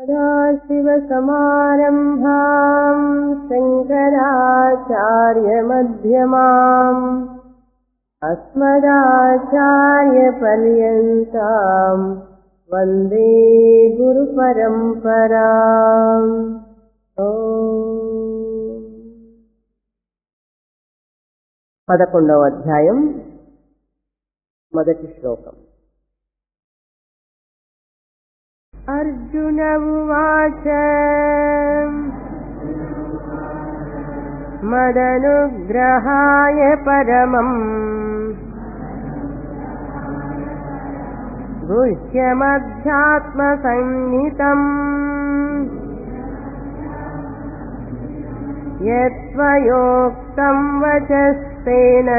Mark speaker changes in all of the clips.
Speaker 1: सदाशिवसमारम्भाम् शङ्कराचार्यमध्यमाम् अस्मदाचार्यपर्यन्ताम् वन्दे गुरुपरम्पराम् పదకొండవ అధ్యాయం మొదటి శ్లోకం अर्जुन उवाच मदनुग्रहाय परमम् गुह्यमध्यात्मसंहितम् यत्त्वयोक्तं वचस्तेन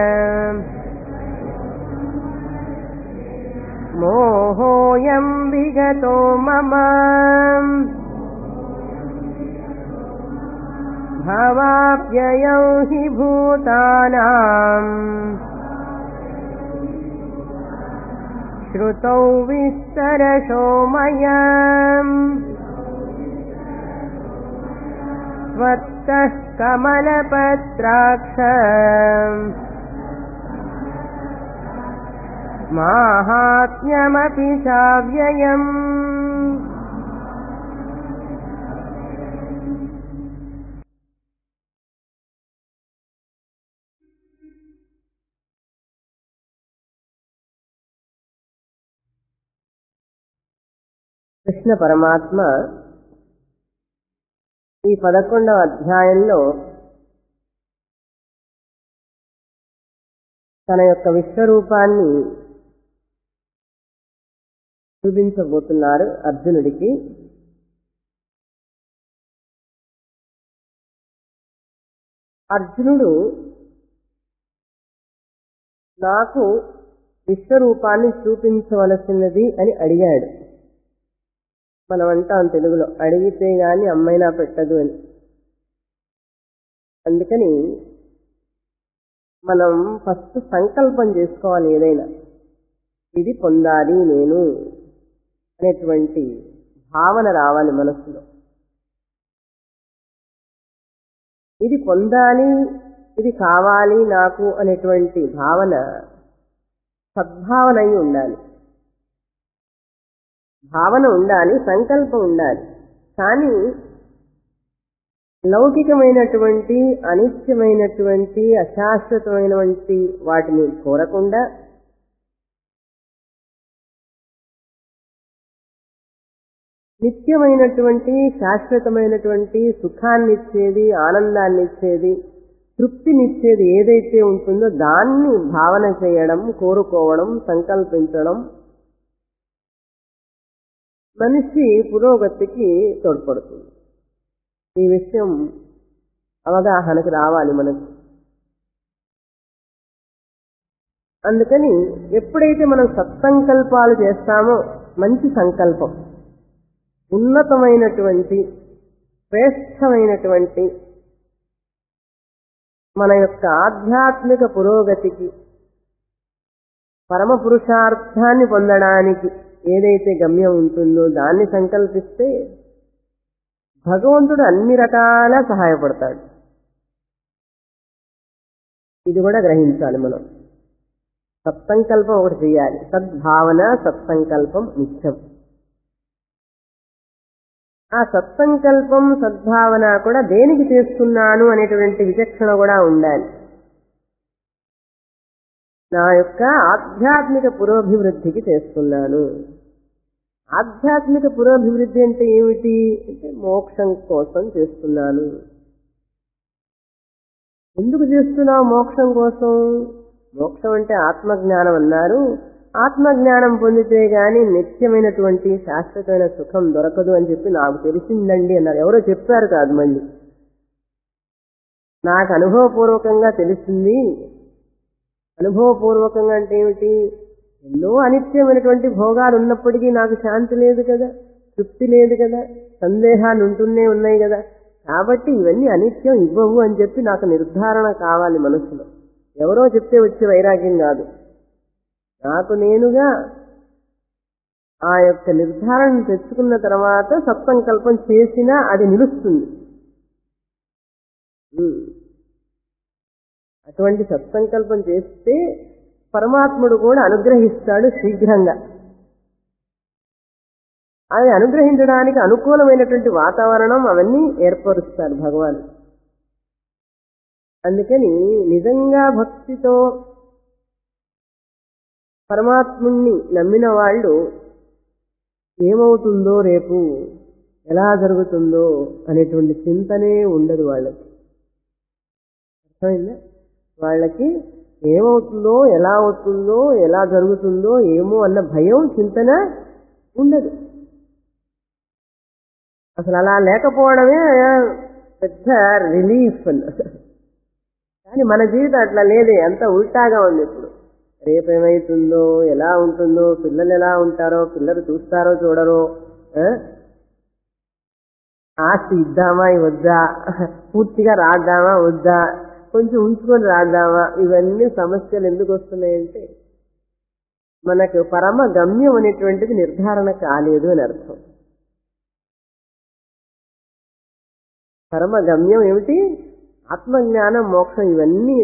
Speaker 1: मोहोऽयं विगतो मम भवाप्ययौ हि भूतानाम् श्रुतौ विस्तरशो मया त्वत्तः कमलपत्राक्ष माहात्म्यमपि चाव्ययम् కృష్ణ పరమాత్మ ఈ పదకొండవ అధ్యాయంలో తన యొక్క విశ్వరూపాన్ని చూపించబోతున్నారు అర్జునుడికి అర్జునుడు నాకు విశ్వరూపాన్ని చూపించవలసినది అని అడిగాడు మనం అంటాం తెలుగులో అడిగితే గాని అమ్మైనా పెట్టదు అని అందుకని మనం ఫస్ట్ సంకల్పం చేసుకోవాలి ఏదైనా ఇది పొందాలి నేను అనేటువంటి భావన రావాలి మనసులో ఇది పొందాలి ఇది కావాలి నాకు అనేటువంటి భావన సద్భావన అయి ఉండాలి భావన ఉండాలి సంకల్పం ఉండాలి కానీ లౌకికమైనటువంటి అనిత్యమైనటువంటి అశాశ్వతమైనటువంటి వాటిని కోరకుండా నిత్యమైనటువంటి శాశ్వతమైనటువంటి సుఖాన్నిచ్చేది ఆనందాన్నిచ్చేది తృప్తినిచ్చేది ఏదైతే ఉంటుందో దాన్ని భావన చేయడం కోరుకోవడం సంకల్పించడం మనిషి పురోగతికి తోడ్పడుతుంది ఈ విషయం అవగాహనకు రావాలి మనకు అందుకని ఎప్పుడైతే మనం సత్సంకల్పాలు చేస్తామో మంచి సంకల్పం ఉన్నతమైనటువంటి శ్రేష్టమైనటువంటి మన యొక్క ఆధ్యాత్మిక పురోగతికి పరమ పురుషార్థాన్ని పొందడానికి ఏదైతే గమ్యం ఉంటుందో దాన్ని సంకల్పిస్తే భగవంతుడు అన్ని రకాల సహాయపడతాడు ఇది కూడా గ్రహించాలి మనం సత్సంకల్పం ఒకటి చేయాలి సద్భావన సత్సంకల్పం ముఖ్యం ఆ సత్సంకల్పం సద్భావన కూడా దేనికి చేస్తున్నాను అనేటువంటి విచక్షణ కూడా ఉండాలి నా యొక్క ఆధ్యాత్మిక పురోభివృద్ధికి చేస్తున్నాను ఆధ్యాత్మిక పురోభివృద్ధి అంటే ఏమిటి అంటే మోక్షం కోసం చేస్తున్నాను ఎందుకు చేస్తున్నావు మోక్షం కోసం మోక్షం అంటే ఆత్మజ్ఞానం అన్నారు ఆత్మజ్ఞానం పొందితే గాని నిత్యమైనటువంటి శాశ్వతమైన సుఖం దొరకదు అని చెప్పి నాకు తెలిసిందండి అన్నారు ఎవరో చెప్పారు కాదు మళ్ళీ నాకు అనుభవపూర్వకంగా తెలిసింది అనుభవపూర్వకంగా అంటే ఏమిటి ఎన్నో అనిత్యమైనటువంటి భోగాలు ఉన్నప్పటికీ నాకు శాంతి లేదు కదా తృప్తి లేదు కదా సందేహాలు ఉంటూనే ఉన్నాయి కదా కాబట్టి ఇవన్నీ అనిత్యం ఇవ్వవు అని చెప్పి నాకు నిర్ధారణ కావాలి మనసులో ఎవరో చెప్తే వచ్చే వైరాగ్యం కాదు నాకు నేనుగా ఆ యొక్క నిర్ధారణ తెచ్చుకున్న తర్వాత సత్సంకల్పం చేసినా అది నిలుస్తుంది ఉమ్. అటువంటి సత్సంకల్పం చేస్తే పరమాత్ముడు కూడా అనుగ్రహిస్తాడు శీఘ్రంగా అది అనుగ్రహించడానికి అనుకూలమైనటువంటి వాతావరణం అవన్నీ ఏర్పరుస్తారు భగవాన్ అందుకని నిజంగా భక్తితో పరమాత్ముణ్ణి నమ్మిన వాళ్ళు ఏమవుతుందో రేపు ఎలా జరుగుతుందో అనేటువంటి చింతనే ఉండదు వాళ్ళకి అర్థమైందా వాళ్ళకి ఏమవుతుందో ఎలా అవుతుందో ఎలా జరుగుతుందో ఏమో అన్న భయం చింతన ఉండదు అసలు అలా లేకపోవడమే పెద్ద రిలీఫ్ కానీ మన జీవితం అట్లా లేదే అంత ఉల్టాగా ఉంది ఇప్పుడు రేపేమైతుందో ఎలా ఉంటుందో పిల్లలు ఎలా ఉంటారో పిల్లలు చూస్తారో చూడరో ఆ? ఆస్తి ఇద్దామా వద్దా పూర్తిగా రాద్దామా వద్దా కొంచెం ఉంచుకొని రాద్దామా ఇవన్నీ సమస్యలు ఎందుకు వస్తున్నాయంటే మనకు పరమ గమ్యం అనేటువంటిది నిర్ధారణ కాలేదు అని అర్థం పరమ గమ్యం ఏమిటి ఆత్మజ్ఞానం మోక్షం ఇవన్నీ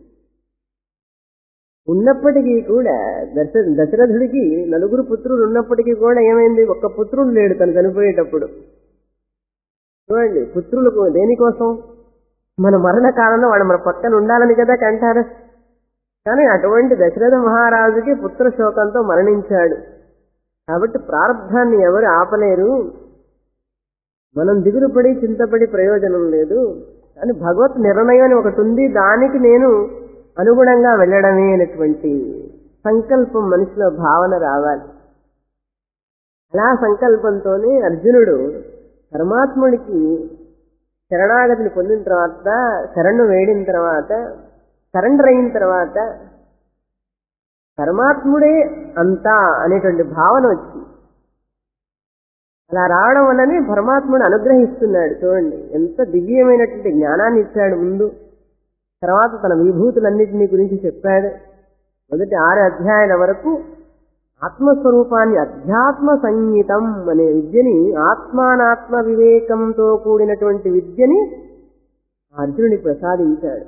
Speaker 1: ఉన్నప్పటికీ కూడా దశ దశరథుడికి నలుగురు పుత్రులు ఉన్నప్పటికీ కూడా ఏమైంది ఒక్క పుత్రుడు లేడు తను చనిపోయేటప్పుడు చూడండి పుత్రులకు దేనికోసం మన మరణ కాలంలో వాడు మన పక్కన ఉండాలని కదా కంటారు కానీ అటువంటి దశరథ మహారాజుకి పుత్ర శోకంతో మరణించాడు కాబట్టి ప్రారంధాన్ని ఎవరు ఆపలేరు మనం దిగులుపడి చింతపడి ప్రయోజనం లేదు కానీ భగవత్ నిర్ణయం అని ఒకటి ఉంది దానికి నేను అనుగుణంగా వెళ్ళడమే అనేటువంటి సంకల్పం మనిషిలో భావన రావాలి అలా సంకల్పంతోనే అర్జునుడు పరమాత్ముడికి శరణాగతిని పొందిన తర్వాత శరణు వేడిన తర్వాత సరెండర్ అయిన తర్వాత పరమాత్ముడే అంతా అనేటువంటి భావన వచ్చింది అలా రావడం వల్లనే పరమాత్ముడు అనుగ్రహిస్తున్నాడు చూడండి ఎంత దివ్యమైనటువంటి జ్ఞానాన్ని ఇచ్చాడు ముందు తర్వాత తన విభూతులన్నింటినీ గురించి చెప్పాడు మొదటి ఆరు అధ్యాయాల వరకు ఆత్మస్వరూపాన్ని అధ్యాత్మ సంగీతం అనే విద్యని ఆత్మానాత్మ వివేకంతో కూడినటువంటి విద్యని అర్జునుడికి ప్రసాదించాడు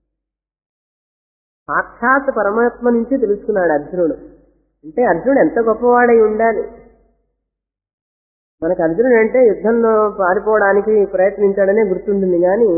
Speaker 1: సాక్షాత్ పరమాత్మ నుంచి తెలుసుకున్నాడు అర్జునుడు అంటే అర్జునుడు ఎంత గొప్పవాడై ఉండాలి మనకు అర్జునుడు అంటే యుద్ధంలో పారిపోవడానికి ప్రయత్నించాడనే గుర్తుంటుంది కానీ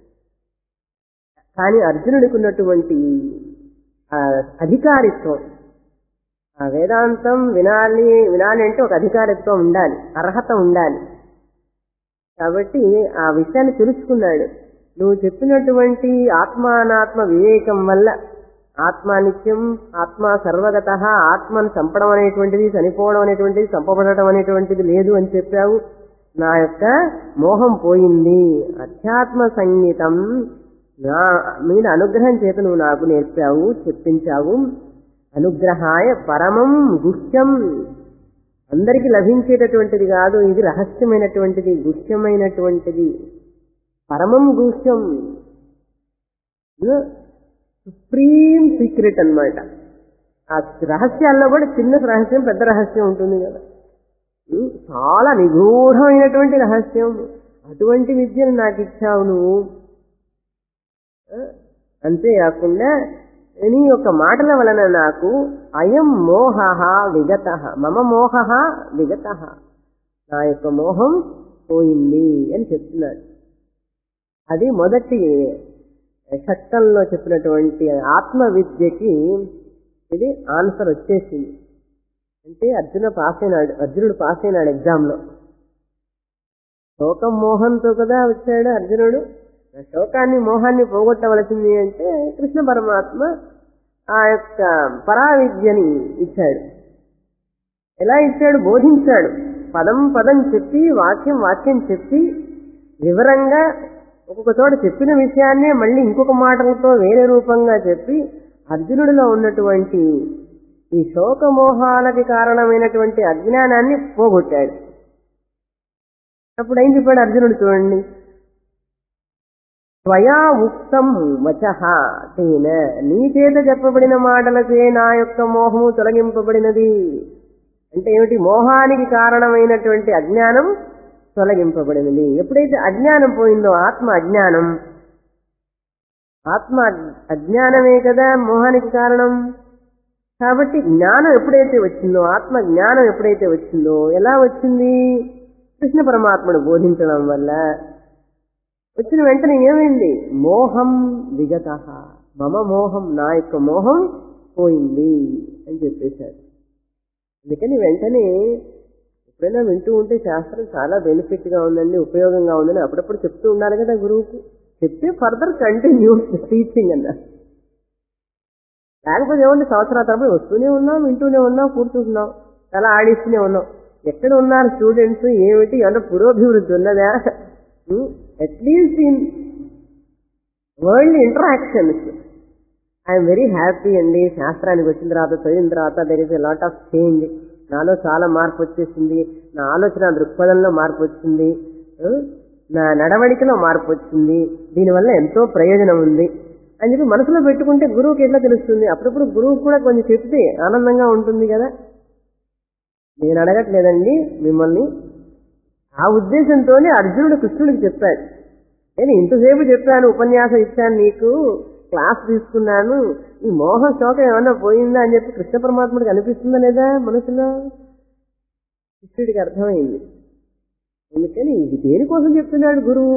Speaker 1: కానీ అర్జునుడికి ఉన్నటువంటి ఆ అధికారిత్వం ఆ వేదాంతం వినాలి వినాలి అంటే ఒక అధికారిత్వం ఉండాలి అర్హత ఉండాలి కాబట్టి ఆ విషయాన్ని తెలుసుకున్నాడు నువ్వు చెప్పినటువంటి ఆత్మానాత్మ వివేకం వల్ల ఆత్మ నిత్యం ఆత్మ సర్వగత ఆత్మను చంపడం అనేటువంటిది చనిపోవడం అనేటువంటిది చంపబడటం అనేటువంటిది లేదు అని చెప్పావు నా యొక్క మోహం పోయింది అధ్యాత్మ సంగీతం నా మీద అనుగ్రహం చేత నువ్వు నాకు నేర్పావు చెప్పించావు అనుగ్రహాయ పరమం గుహ్యం అందరికీ లభించేటటువంటిది కాదు ఇది రహస్యమైనటువంటిది గుహ్యమైనటువంటిది పరమం గుహ్యం సుప్రీం సీక్రెట్ అన్నమాట ఆ రహస్యాల్లో కూడా చిన్న రహస్యం పెద్ద రహస్యం ఉంటుంది కదా ఉం, చాలా నిగూఢమైనటువంటి రహస్యం అటువంటి విద్యను నాకు ఇచ్చావు నువ్వు ఆ, అంతేకాకుండా నీ యొక్క మాటల వలన నాకు అయం మోహ విగత మమ మోహ విగత నా యొక్క మోహం పోయింది అని చెప్తున్నాడు అది మొదటి షట్టంలో చెప్పినటువంటి ఆత్మ విద్యకి ఇది ఆన్సర్ వచ్చేసింది అంటే అర్జున పాస్ అయినాడు అర్జునుడు పాస్ అయినాడు ఎగ్జామ్లో శోకం మోహంతో కదా వచ్చాడు అర్జునుడు ఆ శోకాన్ని మోహాన్ని పోగొట్టవలసింది అంటే కృష్ణ పరమాత్మ ఆ యొక్క పరావిద్యని ఇచ్చాడు ఎలా ఇచ్చాడు బోధించాడు పదం పదం చెప్పి వాక్యం వాక్యం చెప్పి వివరంగా ఒక్కొక్క చోట చెప్పిన విషయాన్నే మళ్ళీ ఇంకొక మాటలతో వేరే రూపంగా చెప్పి అర్జునుడిలో ఉన్నటువంటి ఈ శోకమోహాలకి కారణమైనటువంటి అజ్ఞానాన్ని పోగొట్టాడు అప్పుడు ఏం చెప్పాడు అర్జునుడు చూడండి స్వయా ఉక్తం వచహ తేన నీ చేత చెప్పబడిన మాటలచే నా యొక్క మోహము తొలగింపబడినది అంటే ఏమిటి మోహానికి కారణమైనటువంటి అజ్ఞానం తొలగింపబడినది ఎప్పుడైతే అజ్ఞానం పోయిందో ఆత్మ అజ్ఞానం ఆత్మ అజ్ఞానమే కదా మోహానికి కారణం కాబట్టి జ్ఞానం ఎప్పుడైతే వచ్చిందో ఆత్మ జ్ఞానం ఎప్పుడైతే వచ్చిందో ఎలా వచ్చింది కృష్ణ పరమాత్ముడు బోధించడం వల్ల వచ్చిన వెంటనే ఏమైంది మోహం విగత మమ మోహం నా యొక్క మోహం పోయింది అని చెప్పేశాడు అందుకని వెంటనే ఎప్పుడైనా వింటూ ఉంటే శాస్త్రం చాలా బెనిఫిట్ గా ఉందండి ఉపయోగంగా ఉందని అప్పుడప్పుడు చెప్తూ ఉండాలి కదా గురువుకు చెప్తే ఫర్దర్ కంటిన్యూ టీచింగ్ అన్న లేకపోతే ఏముంది సంవత్సరాల తరబడి వస్తూనే ఉన్నాం వింటూనే ఉన్నాం కూర్చుంటున్నాం చాలా ఆడిస్తూనే ఉన్నాం ఎక్కడ ఉన్నారు స్టూడెంట్స్ ఏమిటి అంటే పురోభివృద్ధి ఉన్నదా at least in world interactions I'm very happy అండి శాస్త్రానికి వచ్చిన తర్వాత చదివిన తర్వాత there is a lot of change నాలో చాలా మార్పు వచ్చేసింది నా ఆలోచన దృక్పథంలో మార్పు వచ్చింది ఆ, నా నడవడికలో మార్పు వచ్చింది దీనివల్ల ఎంతో ప్రయోజనం ఉంది అని చెప్పి మనసులో పెట్టుకుంటే గురువుకి ఎట్లా తెలుస్తుంది అప్పుడప్పుడు గురువు కూడా కొంచెం చెప్తే ఆనందంగా ఉంటుంది కదా నేను అడగట్లేదండి మిమ్మల్ని ఆ ఉద్దేశంతోనే అర్జునుడు కృష్ణుడికి చెప్పాడు నేను ఇంతసేపు చెప్పాను ఉపన్యాసం ఇచ్చాను నీకు క్లాస్ తీసుకున్నాను ఈ మోహ శోకం ఏమన్నా పోయిందా అని చెప్పి కృష్ణ పరమాత్ముడికి అనిపిస్తుందా లేదా మనసులో కృష్ణుడికి అర్థమైంది అందుకని ఇది దేనికోసం చెప్తున్నాడు గురువు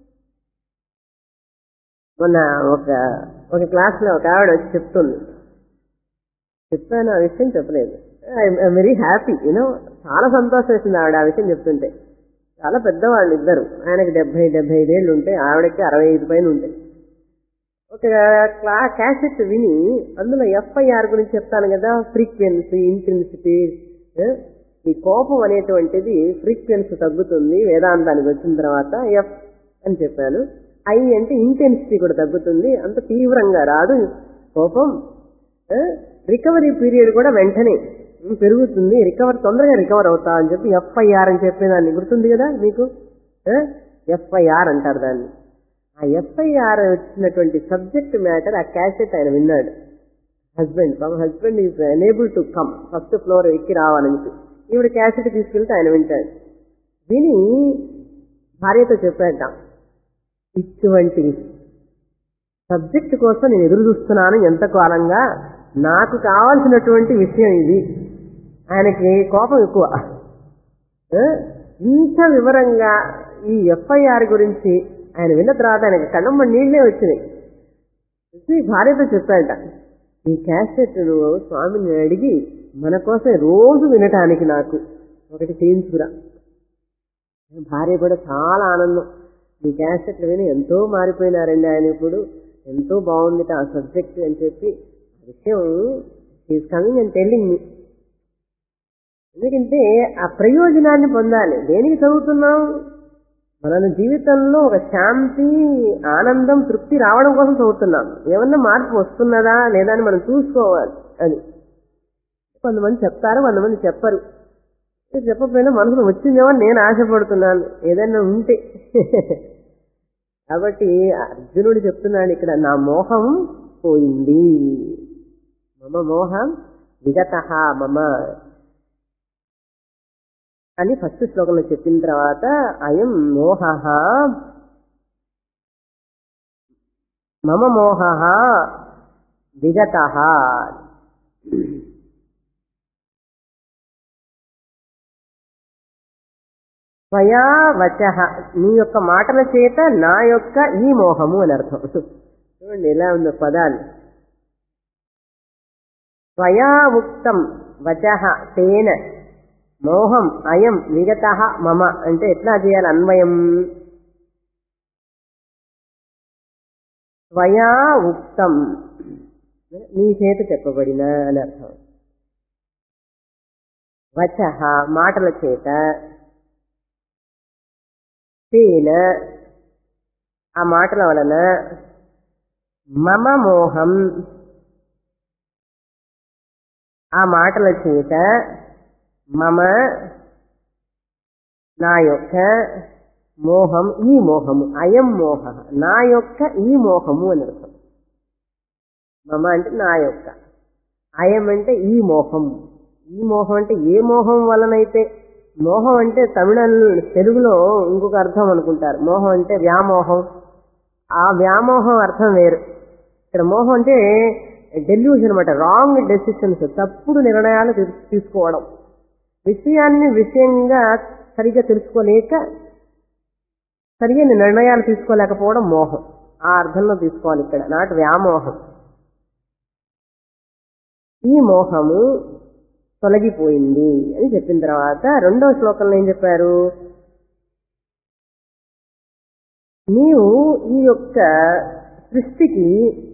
Speaker 1: మొన్న ఒక ఒక క్లాస్ లో ఒక ఆవిడ వచ్చి చెప్తుంది చెప్పాను ఆ విషయం చెప్పలేదు ఐఎమ్ వెరీ హ్యాపీ యూనో చాలా సంతోషం వేసింది ఆవిడ ఆ విషయం చెప్తుంటే చాలా పెద్దవాళ్ళు ఇద్దరు ఆయనకి డెబ్బై డెబ్బై ఐదేళ్ళు ఉంటాయి ఆవిడకి అరవై ఐదు పైన ఉంటాయి ఒక క్లా క్యాసెట్ విని అందులో ఎఫ్ఐఆర్ గురించి చెప్తాను కదా ఫ్రీక్వెన్సీ ఇంటెన్సిటీ ఈ కోపం అనేటువంటిది ఫ్రీక్వెన్సీ తగ్గుతుంది వేదాంతానికి వచ్చిన తర్వాత ఎఫ్ అని చెప్పాను ఐ అంటే ఇంటెన్సిటీ కూడా తగ్గుతుంది అంత తీవ్రంగా రాదు కోపం రికవరీ పీరియడ్ కూడా వెంటనే ఉమ్, పెరుగుతుంది రికవర్ తొందరగా రికవర్ అవుతా అని చెప్పి ఎఫ్ఐఆర్ అని చెప్పేదాన్ని గుర్తుంది కదా మీకు ఎఫ్ఐఆర్ అంటారు దాన్ని ఆ ఎఫ్ఐఆర్ వచ్చినటువంటి సబ్జెక్ట్ మ్యాటర్ ఆ క్యాసెట్ ఆయన విన్నాడు హస్బెండ్ పాప husband is enable to come first floor ఎక్కి రావాలని ఈవిడ క్యాసెట్ తీసుకెళ్తే ఆయన వింటాడు విని భార్యతో చెప్పాట ఇటువంటి సబ్జెక్ట్ కోసం నేను ఎదురు చూస్తున్నాను ఎంత కాలంగా నాకు కావాల్సినటువంటి విషయం ఇది ఆయనకి కోపం ఎక్కువ ఆ? ఇంత వివరంగా ఈ ఎఫ్ఐఆర్ గురించి ఆయన విన్న తర్వాత ఆయనకి కళ్ళమ్మ నీళ్లే వచ్చినాయి వచ్చి భార్యతో చెప్పాట ఈ క్యాసెట్ నువ్వు స్వామిని అడిగి మన కోసం రోజు వినటానికి నాకు ఒకటి చేయించుకురా భార్య కూడా చాలా ఆనందం ఈ క్యాసెట్లు విని ఎంతో మారిపోయినారండి ఆయన ఇప్పుడు ఎంతో బాగుంది ఆ సబ్జెక్ట్ అని చెప్పి ఆ విషయం is coming and telling me ఎందుకంటే ఆ ప్రయోజనాన్ని పొందాలి దేనికి చదువుతున్నాం మన జీవితంలో ఒక శాంతి ఆనందం తృప్తి రావడం కోసం చదువుతున్నాం ఏమన్నా మార్పు వస్తున్నదా లేదా అని మనం చూసుకోవాలి అది కొంతమంది చెప్తారు కొంతమంది చెప్పరు చెప్పకపోయినా మనసులో వచ్చిందేమో అని నేను ఆశపడుతున్నాను ఏదైనా ఉంటే కాబట్టి అర్జునుడు చెప్తున్నాడు ఇక్కడ నా మోహం పోయింది మమ మోహం విగత మమ అని ఫస్ట్ శ్లోకంలో చెప్పిన తర్వాత అయం మోహ మమ మోహ విగత స్వయా వచ నీ యొక్క మాటల చేత నా యొక్క ఈ మోహము అని అర్థం చూడండి ఎలా ఉందో పదాలు స్వయా ఉక్తం వచ తేన మోహం అయం విగత మమ అంటే ఎట్లా చేయాలి అన్వయం స్వయా ఉక్తం నీ చేత చెప్పబడిన అని అర్థం వచ మాటల చేత తేన ఆ మాటల వలన మమ మోహం ఆ మాటల చేత మమ నా యొక్క మోహం ఈ మోహము అయం మోహ నా యొక్క ఈ మోహము అని అర్థం మమ అంటే నా యొక్క అయం అంటే ఈ మోహం ఈ మోహం అంటే ఏ మోహం వలనైతే మోహం అంటే తమిళ తెలుగులో ఇంకొక అర్థం అనుకుంటారు మోహం అంటే వ్యామోహం ఆ వ్యామోహం అర్థం వేరు ఇక్కడ మోహం అంటే డెల్యూషన్ అనమాట రాంగ్ డెసిషన్స్ తప్పుడు నిర్ణయాలు తీ- తీసుకోవడం విషయాన్ని విషయంగా సరిగ్గా తెలుసుకోలేక సరియైన నిర్ణయాలు తీసుకోలేకపోవడం మోహం ఆ అర్థంలో తీసుకోవాలి ఇక్కడ నాటి వ్యామోహం ఈ మోహము తొలగిపోయింది అని చెప్పిన తర్వాత రెండవ శ్లోకంలో ఏం చెప్పారు నీవు ఈ యొక్క సృష్టికి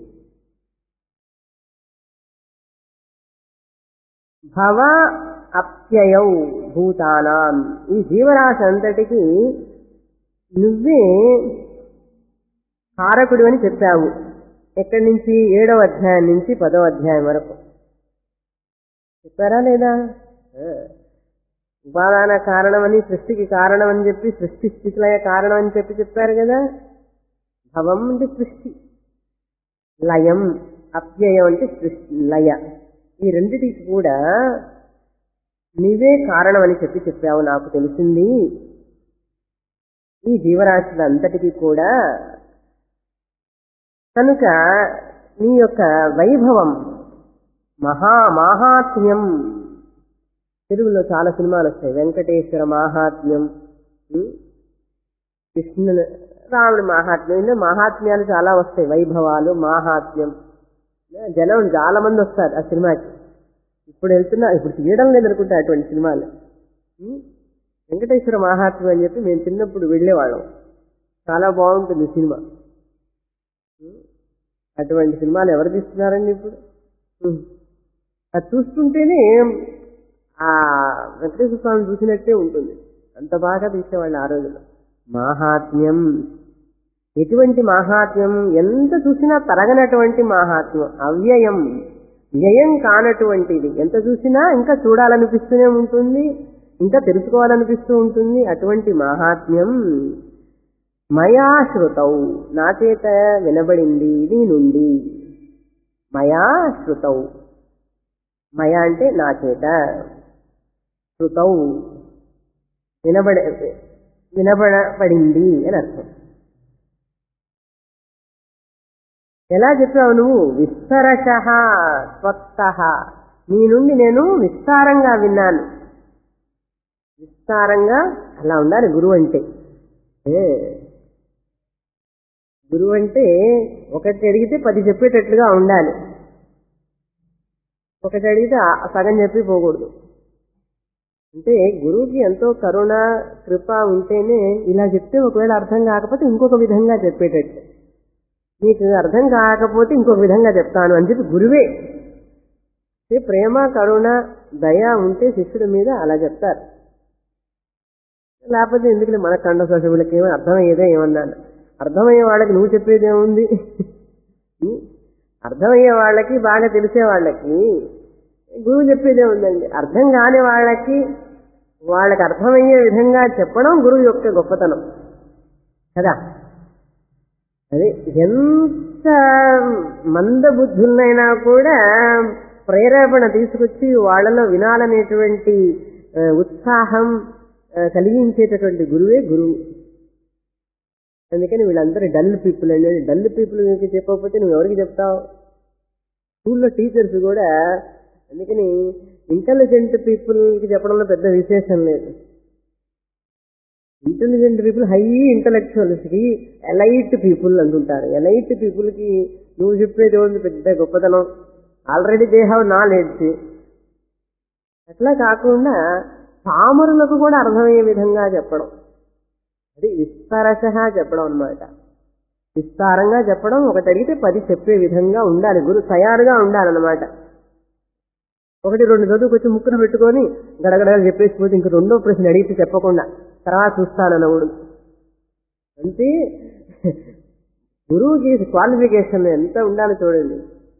Speaker 1: భవ అప్యయౌ భూతానాం ఈ జీవరాశి అంతటికి నువ్వే కారకుడు అని చెప్పావు ఎక్కడి నుంచి ఏడవ అధ్యాయం నుంచి పదవ అధ్యాయం వరకు చెప్పారా లేదా ఆ. ఉపాదాన కారణమని సృష్టికి కారణం అని చెప్పి సృష్టి స్థితిలయ కారణం అని చెప్పి చెప్పారు కదా భవం అంటే సృష్టి లయం అప్యయం అంటే సృష్టి లయ ఈ రెండిటికి కూడా నీవే కారణం అని చెప్పి చెప్పావు నాకు తెలిసింది ఈ జీవరాశులంతటికీ కూడా కనుక నీ యొక్క వైభవం మహా మాహాత్మ్యం తెలుగులో చాలా సినిమాలు వస్తాయి వెంకటేశ్వర మాహాత్మ్యం ఉం? కృష్ణుని రాముడి మాహాత్మ్యం ఇలా మాహాత్మ్యాలు చాలా వస్తాయి వైభవాలు మాహాత్మ్యం జనం చాలా మంది వస్తారు ఆ సినిమాకి ఇప్పుడు వెళ్తున్నా ఇప్పుడు తీయడం లేదు అనుకుంటా అటువంటి సినిమాలు ఉం? వెంకటేశ్వర మాహాత్మ్యం అని చెప్పి మేము చిన్నప్పుడు వెళ్ళేవాళ్ళం చాలా బాగుంటుంది సినిమా ఉం? అటువంటి సినిమాలు ఎవరు తీస్తున్నారండి ఇప్పుడు ఉం. అది చూస్తుంటేనే ఆ వెంకటేశ్వర స్వామిని చూసినట్టే ఉంటుంది అంత బాగా తీసేవాళ్ళు ఆ రోజుల్లో మాహాత్మ్యం ఎటువంటి మాహాత్మ్యం ఎంత చూసినా తరగనటువంటి మాహాత్మ్యం అవ్యయం వ్యయం కానటువంటిది ఎంత చూసినా ఇంకా చూడాలనిపిస్తూనే ఉంటుంది ఇంకా తెలుసుకోవాలనిపిస్తూ ఉంటుంది అటువంటి మాహాత్మ్యం మయా శృతౌ నా చేత వినబడింది నీ నుండి మయా శృతౌ మయా అంటే నా చేత శృతౌ వినబడ వినబడబడింది అని అర్థం ఎలా చెప్పావు నువ్వు విస్తరశ స్వత్త నీ నుండి నేను విస్తారంగా విన్నాను విస్తారంగా అలా ఉండాలి గురువు అంటే ఏ. గురువు అంటే ఒకటి అడిగితే పది చెప్పేటట్లుగా ఉండాలి ఒకటి అడిగితే ఆ- సగం చెప్పి పోకూడదు అంటే గురువుకి ఎంతో కరుణ కృప ఉంటేనే ఇలా చెప్తే ఒకవేళ అర్థం కాకపోతే ఇంకొక విధంగా చెప్పేటట్టు నీకు అర్థం కాకపోతే ఇంకొక విధంగా చెప్తాను అని చెప్పి గురువే అంటే ప్రేమ కరుణ దయ ఉంటే శిష్యుడి మీద అలా చెప్తారు లేకపోతే ఎందుకు మన కండ సోషములకి ఏమో అర్థమయ్యేదే ఏమన్నాను అర్థమయ్యే వాళ్ళకి నువ్వు చెప్పేది ఏముంది ఉం? అర్థమయ్యే వాళ్ళకి బాగా తెలిసే వాళ్ళకి గురువు చెప్పేదే ఉందండి అర్థం కాని వాళ్ళకి వాళ్ళకి అర్థమయ్యే విధంగా చెప్పడం గురువు యొక్క గొప్పతనం కదా అది ఎంత మందబుద్ధులైనా కూడా ప్రేరేపణ తీసుకొచ్చి వాళ్ళలో వినాలనేటువంటి ఆ, ఉత్సాహం ఆ, కలిగించేటటువంటి గురువే గురువు అందుకని వీళ్ళందరూ డల్ పీపుల్ అండి డల్ పీపుల్ చెప్పకపోతే నువ్వు ఎవరికి చెప్తావు స్కూల్లో టీచర్స్ కూడా అందుకని ఇంటెలిజెంట్ పీపుల్కి చెప్పడంలో పెద్ద విశేషం లేదు ఇంటెలిజెంట్ పీపుల్ హై ఇంటలెక్చువల్స్కి ఎలైట్ పీపుల్ అంటుంటారు ఎలైట్ పీపుల్కి నువ్వు చెప్పేది ఉంది పెద్ద గొప్పతనం ఆల్రెడీ దే హ్యావ్ నాలెడ్జ్ అట్లా కాకుండా పామరులకు కూడా అర్థమయ్యే విధంగా చెప్పడం అది విస్తారశ చెప్పడం అన్నమాట విస్తారంగా చెప్పడం ఒకటి అడిగితే పది చెప్పే విధంగా ఉండాలి గురు తయారుగా ఉండాలన్నమాట ఒకటి రెండు చదువుకొచ్చి ముక్కును పెట్టుకొని గడగడగా చెప్పేసి పోతే ఇంక రెండో ప్రశ్న అడిగితే చెప్పకుండా తర్వాత చూస్తానన్నవుడు అంటే గురువుకి క్వాలిఫికేషన్ ఎంత ఉండాలి చూడండి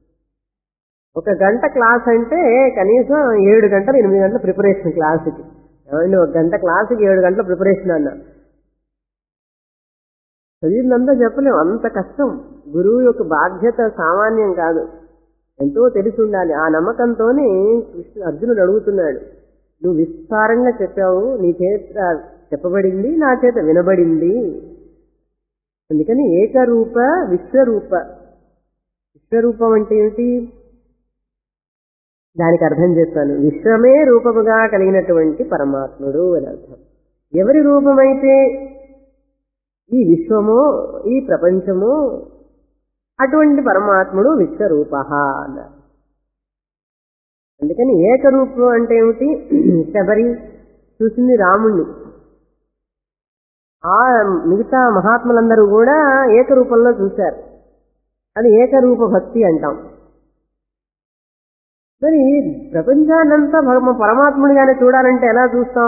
Speaker 1: ఒక గంట క్లాస్ అంటే కనీసం ఏడు గంటలు ఎనిమిది గంటల ప్రిపరేషన్ క్లాసుకి ఏమండి ఒక గంట క్లాసుకి ఏడు గంటల ప్రిపరేషన్ అన్న చదివిందంతా చెప్పలేం అంత కష్టం గురువు యొక్క బాధ్యత సామాన్యం కాదు ఎంతో తెలిసి ఉండాలి ఆ నమ్మకంతోనే కృష్ణ అర్జునుడు అడుగుతున్నాడు నువ్వు విస్తారంగా చెప్పావు నీ చేత చెప్పబడింది నా చేత వినబడింది అందుకని ఏకరూప విశ్వరూప విశ్వరూపం అంటే ఏమిటి దానికి అర్థం చేస్తాను విశ్వమే రూపముగా కలిగినటువంటి పరమాత్ముడు అని అర్థం ఎవరి రూపమైతే ఈ విశ్వమో ఈ ప్రపంచమో అటువంటి పరమాత్ముడు విశ్వరూప అన్నారు అందుకని ఏకరూపం అంటే ఏమిటి శబరి చూసింది రాముణ్ణి ఆ మిగతా మహాత్ములందరూ కూడా ఏకరూపంలో చూశారు అది ఏకరూప భక్తి అంటాం మరి ప్రపంచాన్నంతా భగ- పరమాత్ముడిగానే చూడాలంటే ఎలా చూస్తాం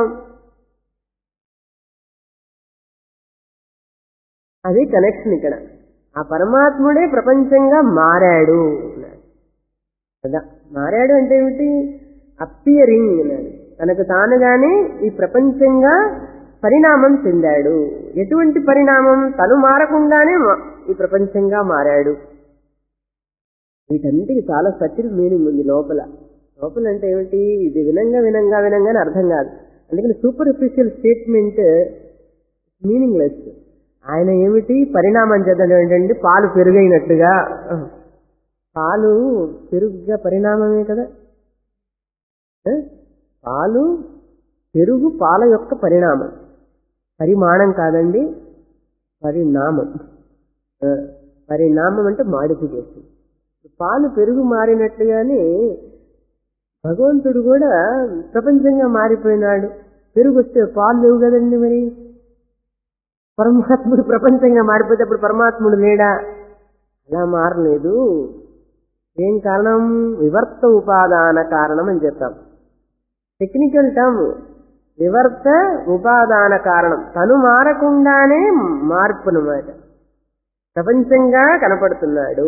Speaker 1: అది కనెక్షన్ ఇక్కడ ఆ పరమాత్ముడే ప్రపంచంగా మారాడు అన్నాడు కదా మారాడు అంటే ఏమిటి అపియరింగ్ అన్నాడు తనకు తానుగానే ఈ ప్రపంచంగా పరిణామం చెందాడు ఎటువంటి పరిణామం తను మారకుండానే మా- ఈ ప్రపంచంగా మారాడు వీటన్నిటికి చాలా సటిల్ మీనింగ్ ఉంది లోపల లోపల అంటే ఏమిటి ఇది వినంగా వినంగా వినంగానే అర్థం కాదు అందుకని సూపర్ఫిషియల్ స్టేట్మెంట్ మీనింగ్లెస్ ఆయన ఏమిటి పరిణామం చెందడం ఏంటంటే పాలు పెరుగైనట్టుగా పాలు పెరుగుగా పరిణామమే కదా ఆ? పాలు పెరుగు పాల యొక్క పరిణామం పరిమాణం కాదండి పరిణామం ఆ, పరిణామం అంటే మాడిఫికేషన్ పాలు పెరుగు మారినట్టుగానే భగవంతుడు కూడా ప్రపంచంగా మారిపోయినాడు పెరుగు వస్తే పాలు లేవు కదండి మరి పరమాత్ముడు ప్రపంచంగా మారిపోతే అప్పుడు పరమాత్ముడు లేడా అలా మారలేదు ఏం కారణం వివర్త ఉపాదాన కారణం అని చెప్తాం టెక్నికల్ టర్మ్ వివర్త ఉపాదాన కారణం తను మారకుండానే మార్పు అన్నమాట ప్రపంచంగా కనపడుతున్నాడు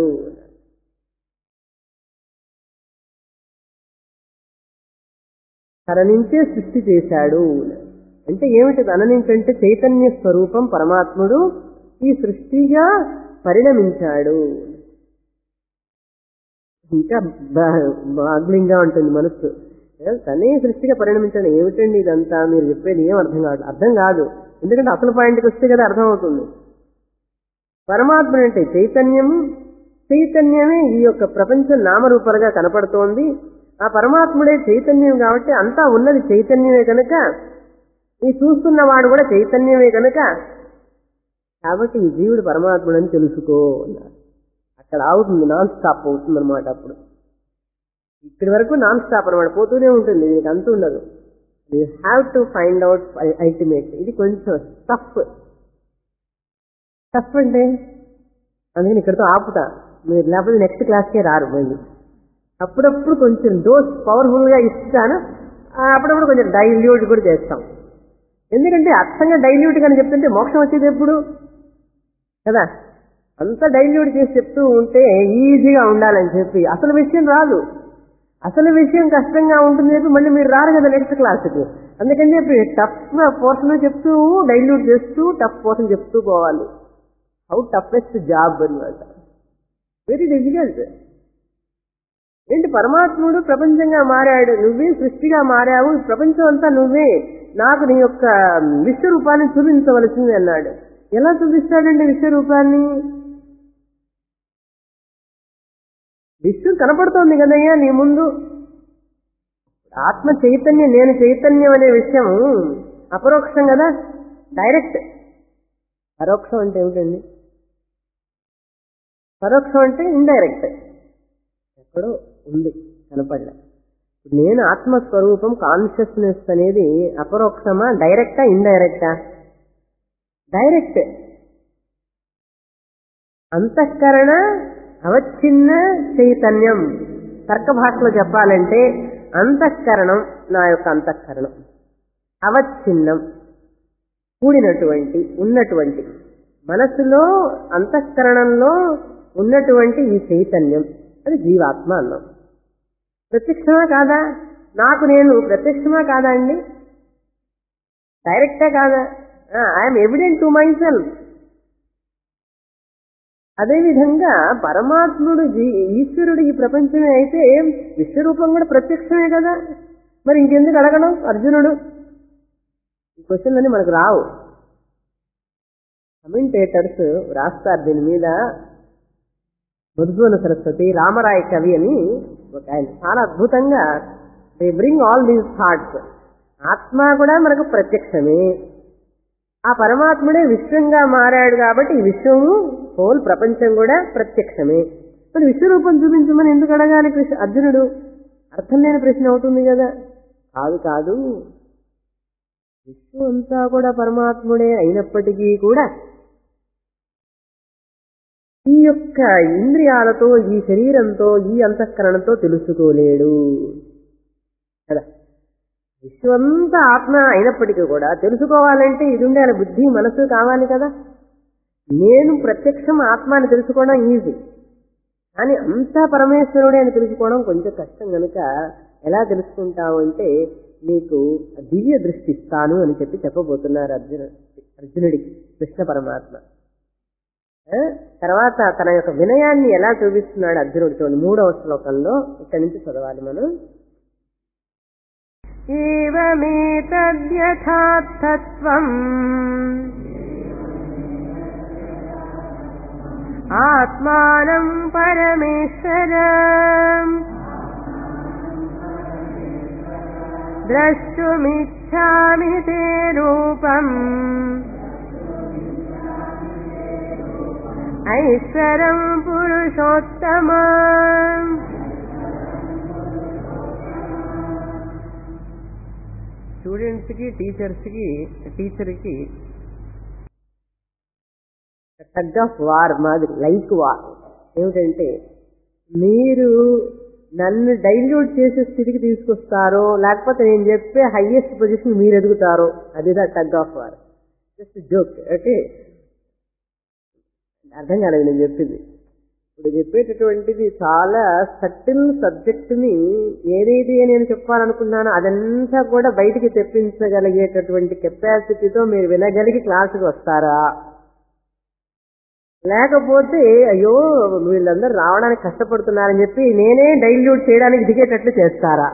Speaker 1: తన నుంచే సృష్టి చేశాడు అంటే ఏమిటి తన నుంచి అంటే చైతన్య స్వరూపం పరమాత్ముడు ఈ సృష్టిగా పరిణమించాడు ఇంకా బాగ్లింగ్గా ఉంటుంది మనస్సు ఏ, తనే సృష్టిగా పరిణమించాడు ఏమిటండి ఇదంతా మీరు చెప్పేది ఏం అర్థం కాదు అర్థం కాదు ఎందుకంటే అసలు పాయింట్కి వస్తే కదా అర్థం అవుతుంది పరమాత్మ అంటే చైతన్యం చైతన్యమే ఈ యొక్క ప్రపంచం నామరూపాలుగా కనపడుతోంది ఆ పరమాత్ముడే చైతన్యం కాబట్టి అంతా ఉన్నది చైతన్యమే కనుక ఈ చూస్తున్నవాడు కూడా చైతన్యమే కనుక కాబట్టి ఈ జీవుడు పరమాత్ముడని తెలుసుకో అన్నారు అక్కడ ఆగుతుంది నాన్ స్టాప్ అవుతుంది అనమాట అప్పుడు ఇక్కడి వరకు నాన్ స్టాప్ అనమాట పోతూనే ఉంటుంది దీనికి అంత ఉండదు you have to find out ultimate ఇది కొంచెం టఫ్ టఫ్ అంటే అందుకని ఇక్కడితో ఆపుతా మీరు లేకపోతే నెక్స్ట్ క్లాస్కే రారు మళ్ళీ అప్పుడప్పుడు కొంచెం డోస్ పవర్ఫుల్గా ఇస్తాను ఆ, అప్పుడప్పుడు కొంచెం డైల్యూట్ కూడా చేస్తాం ఎందుకంటే అర్థంగా డైల్యూట్ కానీ చెప్తుంటే మోక్షం వచ్చేది ఎప్పుడు కదా అంత డైల్యూట్ చేసి చెప్తూ ఉంటే ఈజీగా ఉండాలని చెప్పి అసలు విషయం రాదు అసలు విషయం కష్టంగా ఉంటుంది చెప్పి మళ్ళీ మీరు రారు కదా నెక్స్ట్ క్లాస్కి అందుకని చెప్పి టఫ్ పోర్షన్ చెప్తూ డైల్యూట్ చేస్తూ టఫ్ పోర్షన్ చెప్తూ పోవాలి హౌ టఫెస్ట్ జాబ్ అనమాట వెరీ డిఫికల్ట్ ఏంటి పరమాత్ముడు ప్రపంచంగా మారాడు నువ్వే సృష్టిగా మారావు ఈ ప్రపంచం అంతా నువ్వే నాకు నీ యొక్క విశ్వరూపాన్ని చూపించవలసింది అన్నాడు ఎలా చూపిస్తాడండి విశ్వరూపాన్ని విశ్వం కనపడుతోంది కదయ్యా నీ ముందు ఆత్మ చైతన్యం నేను చైతన్యం అనే విషయం అపరోక్షం కదా డైరెక్ట్ పరోక్షం అంటే ఏమిటండి పరోక్షం అంటే ఇండైరెక్ట్ ఎక్కడో ఉంది కనపడలే నేను ఆత్మస్వరూపం కాన్షియస్నెస్ అనేది అపరోక్షమా డైరెక్టా ఇండైరెక్టా డైరెక్ట్ అంతఃకరణ అవచ్ఛిన్న చైతన్యం తర్క భాషలో చెప్పాలంటే అంతఃకరణం నా యొక్క అంతఃకరణం అవచ్ఛిన్నం కూడినటువంటి ఉన్నటువంటి మనసులో అంతఃకరణంలో ఉన్నటువంటి ఈ చైతన్యం అది జీవాత్మ అన్నాం ప్రత్యక్షమా కాదా నాకు నేను ప్రత్యక్షమా కాదా అండి డైరెక్టా కాదా I'm evident to myself అదేవిధంగా పరమాత్ముడు జీ- ఈశ్వరుడు ఈ ప్రపంచమే అయితే విశ్వరూపం కూడా ప్రత్యక్షమే కదా మరి ఇంకెందుకు అడగడం అర్జునుడు ఈ క్వశ్చన్లన్నీ మనకు రావు కమెంటేటర్స్ రాస్తారు దీని మీద మధుసూన సరస్వతి రామరాయ కవి అని ఒక ఆయన చాలా అద్భుతంగా they bring all these thoughts ఆత్మ కూడా మనకు ప్రత్యక్షమే ఆ పరమాత్ముడే విశ్వంగా మారాడు కాబట్టి ఈ విశ్వము హోల్ ప్రపంచం కూడా ప్రత్యక్షమే మరి విశ్వరూపం చూపించమని ఎందుకు అడగాలి కృష్ణ అర్జునుడు అర్థం లేని ప్రశ్న అవుతుంది కదా కాదు కాదు విశ్వం అంతా కూడా పరమాత్ముడే అయినప్పటికీ కూడా ఈ యొక్క ఇంద్రియాలతో ఈ శరీరంతో ఈ అంతఃకరణతో తెలుసుకోలేడు కదా విశ్వంతా ఆత్మ అయినప్పటికీ కూడా తెలుసుకోవాలంటే ఇది ఉండాలి బుద్ధి మనసు కావాలి కదా నేను ప్రత్యక్షం ఆత్మ అని తెలుసుకోవడం ఈజీ కానీ అంతా పరమేశ్వరుడే అని తెలుసుకోవడం కొంచెం కష్టం కనుక ఎలా తెలుసుకుంటావు అంటే నీకు దివ్య దృష్టి ఇస్తాను అని చెప్పి చెప్పబోతున్నారు అర్జున అర్జునుడికి కృష్ణ పరమాత్మ ఆ? తర్వాత తన యొక్క వినయాన్ని ఎలా చూపిస్తున్నాడు అర్జునుడు చూడండి మూడవ శ్లోకంలో ఇక్కడి నుంచి చదవాలి మనం
Speaker 2: एवमेतद्यथार्थत्वम् आत्मानं परमेश्वर द्रष्टुमिच्छामि ते रूपम् ऐश्वरं पुरुषोत्तम
Speaker 1: స్టూడెంట్స్ కి టీచర్స్ కి టీచర్ కి టగ్ ఆఫ్ వార్ మాదిరి లైక్ వార్ ఏమిటంటే మీరు నన్ను డైల్యూట్ చేసే స్థితికి తీసుకొస్తారో లేకపోతే నేను చెప్పే హైయెస్ట్ పొజిషన్ మీరు ఎదుగుతారో అది the tug of war just joke okay అర్థం కాలేదు నేను చెప్పింది ఇప్పుడు చెప్పేటటువంటిది చాలా సటిల్ సబ్జెక్టుని ఏదైతే నేను చెప్పాలనుకున్నానో అదంతా కూడా బయటికి తెప్పించగలిగేటటువంటి కెపాసిటీతో మీరు వినగలిగి క్లాసుకి వస్తారా లేకపోతే అయ్యో వీళ్ళందరూ రావడానికి కష్టపడుతున్నారని చెప్పి నేనే డైల్యూట్ చేయడానికి దిగేటట్లు చేస్తారా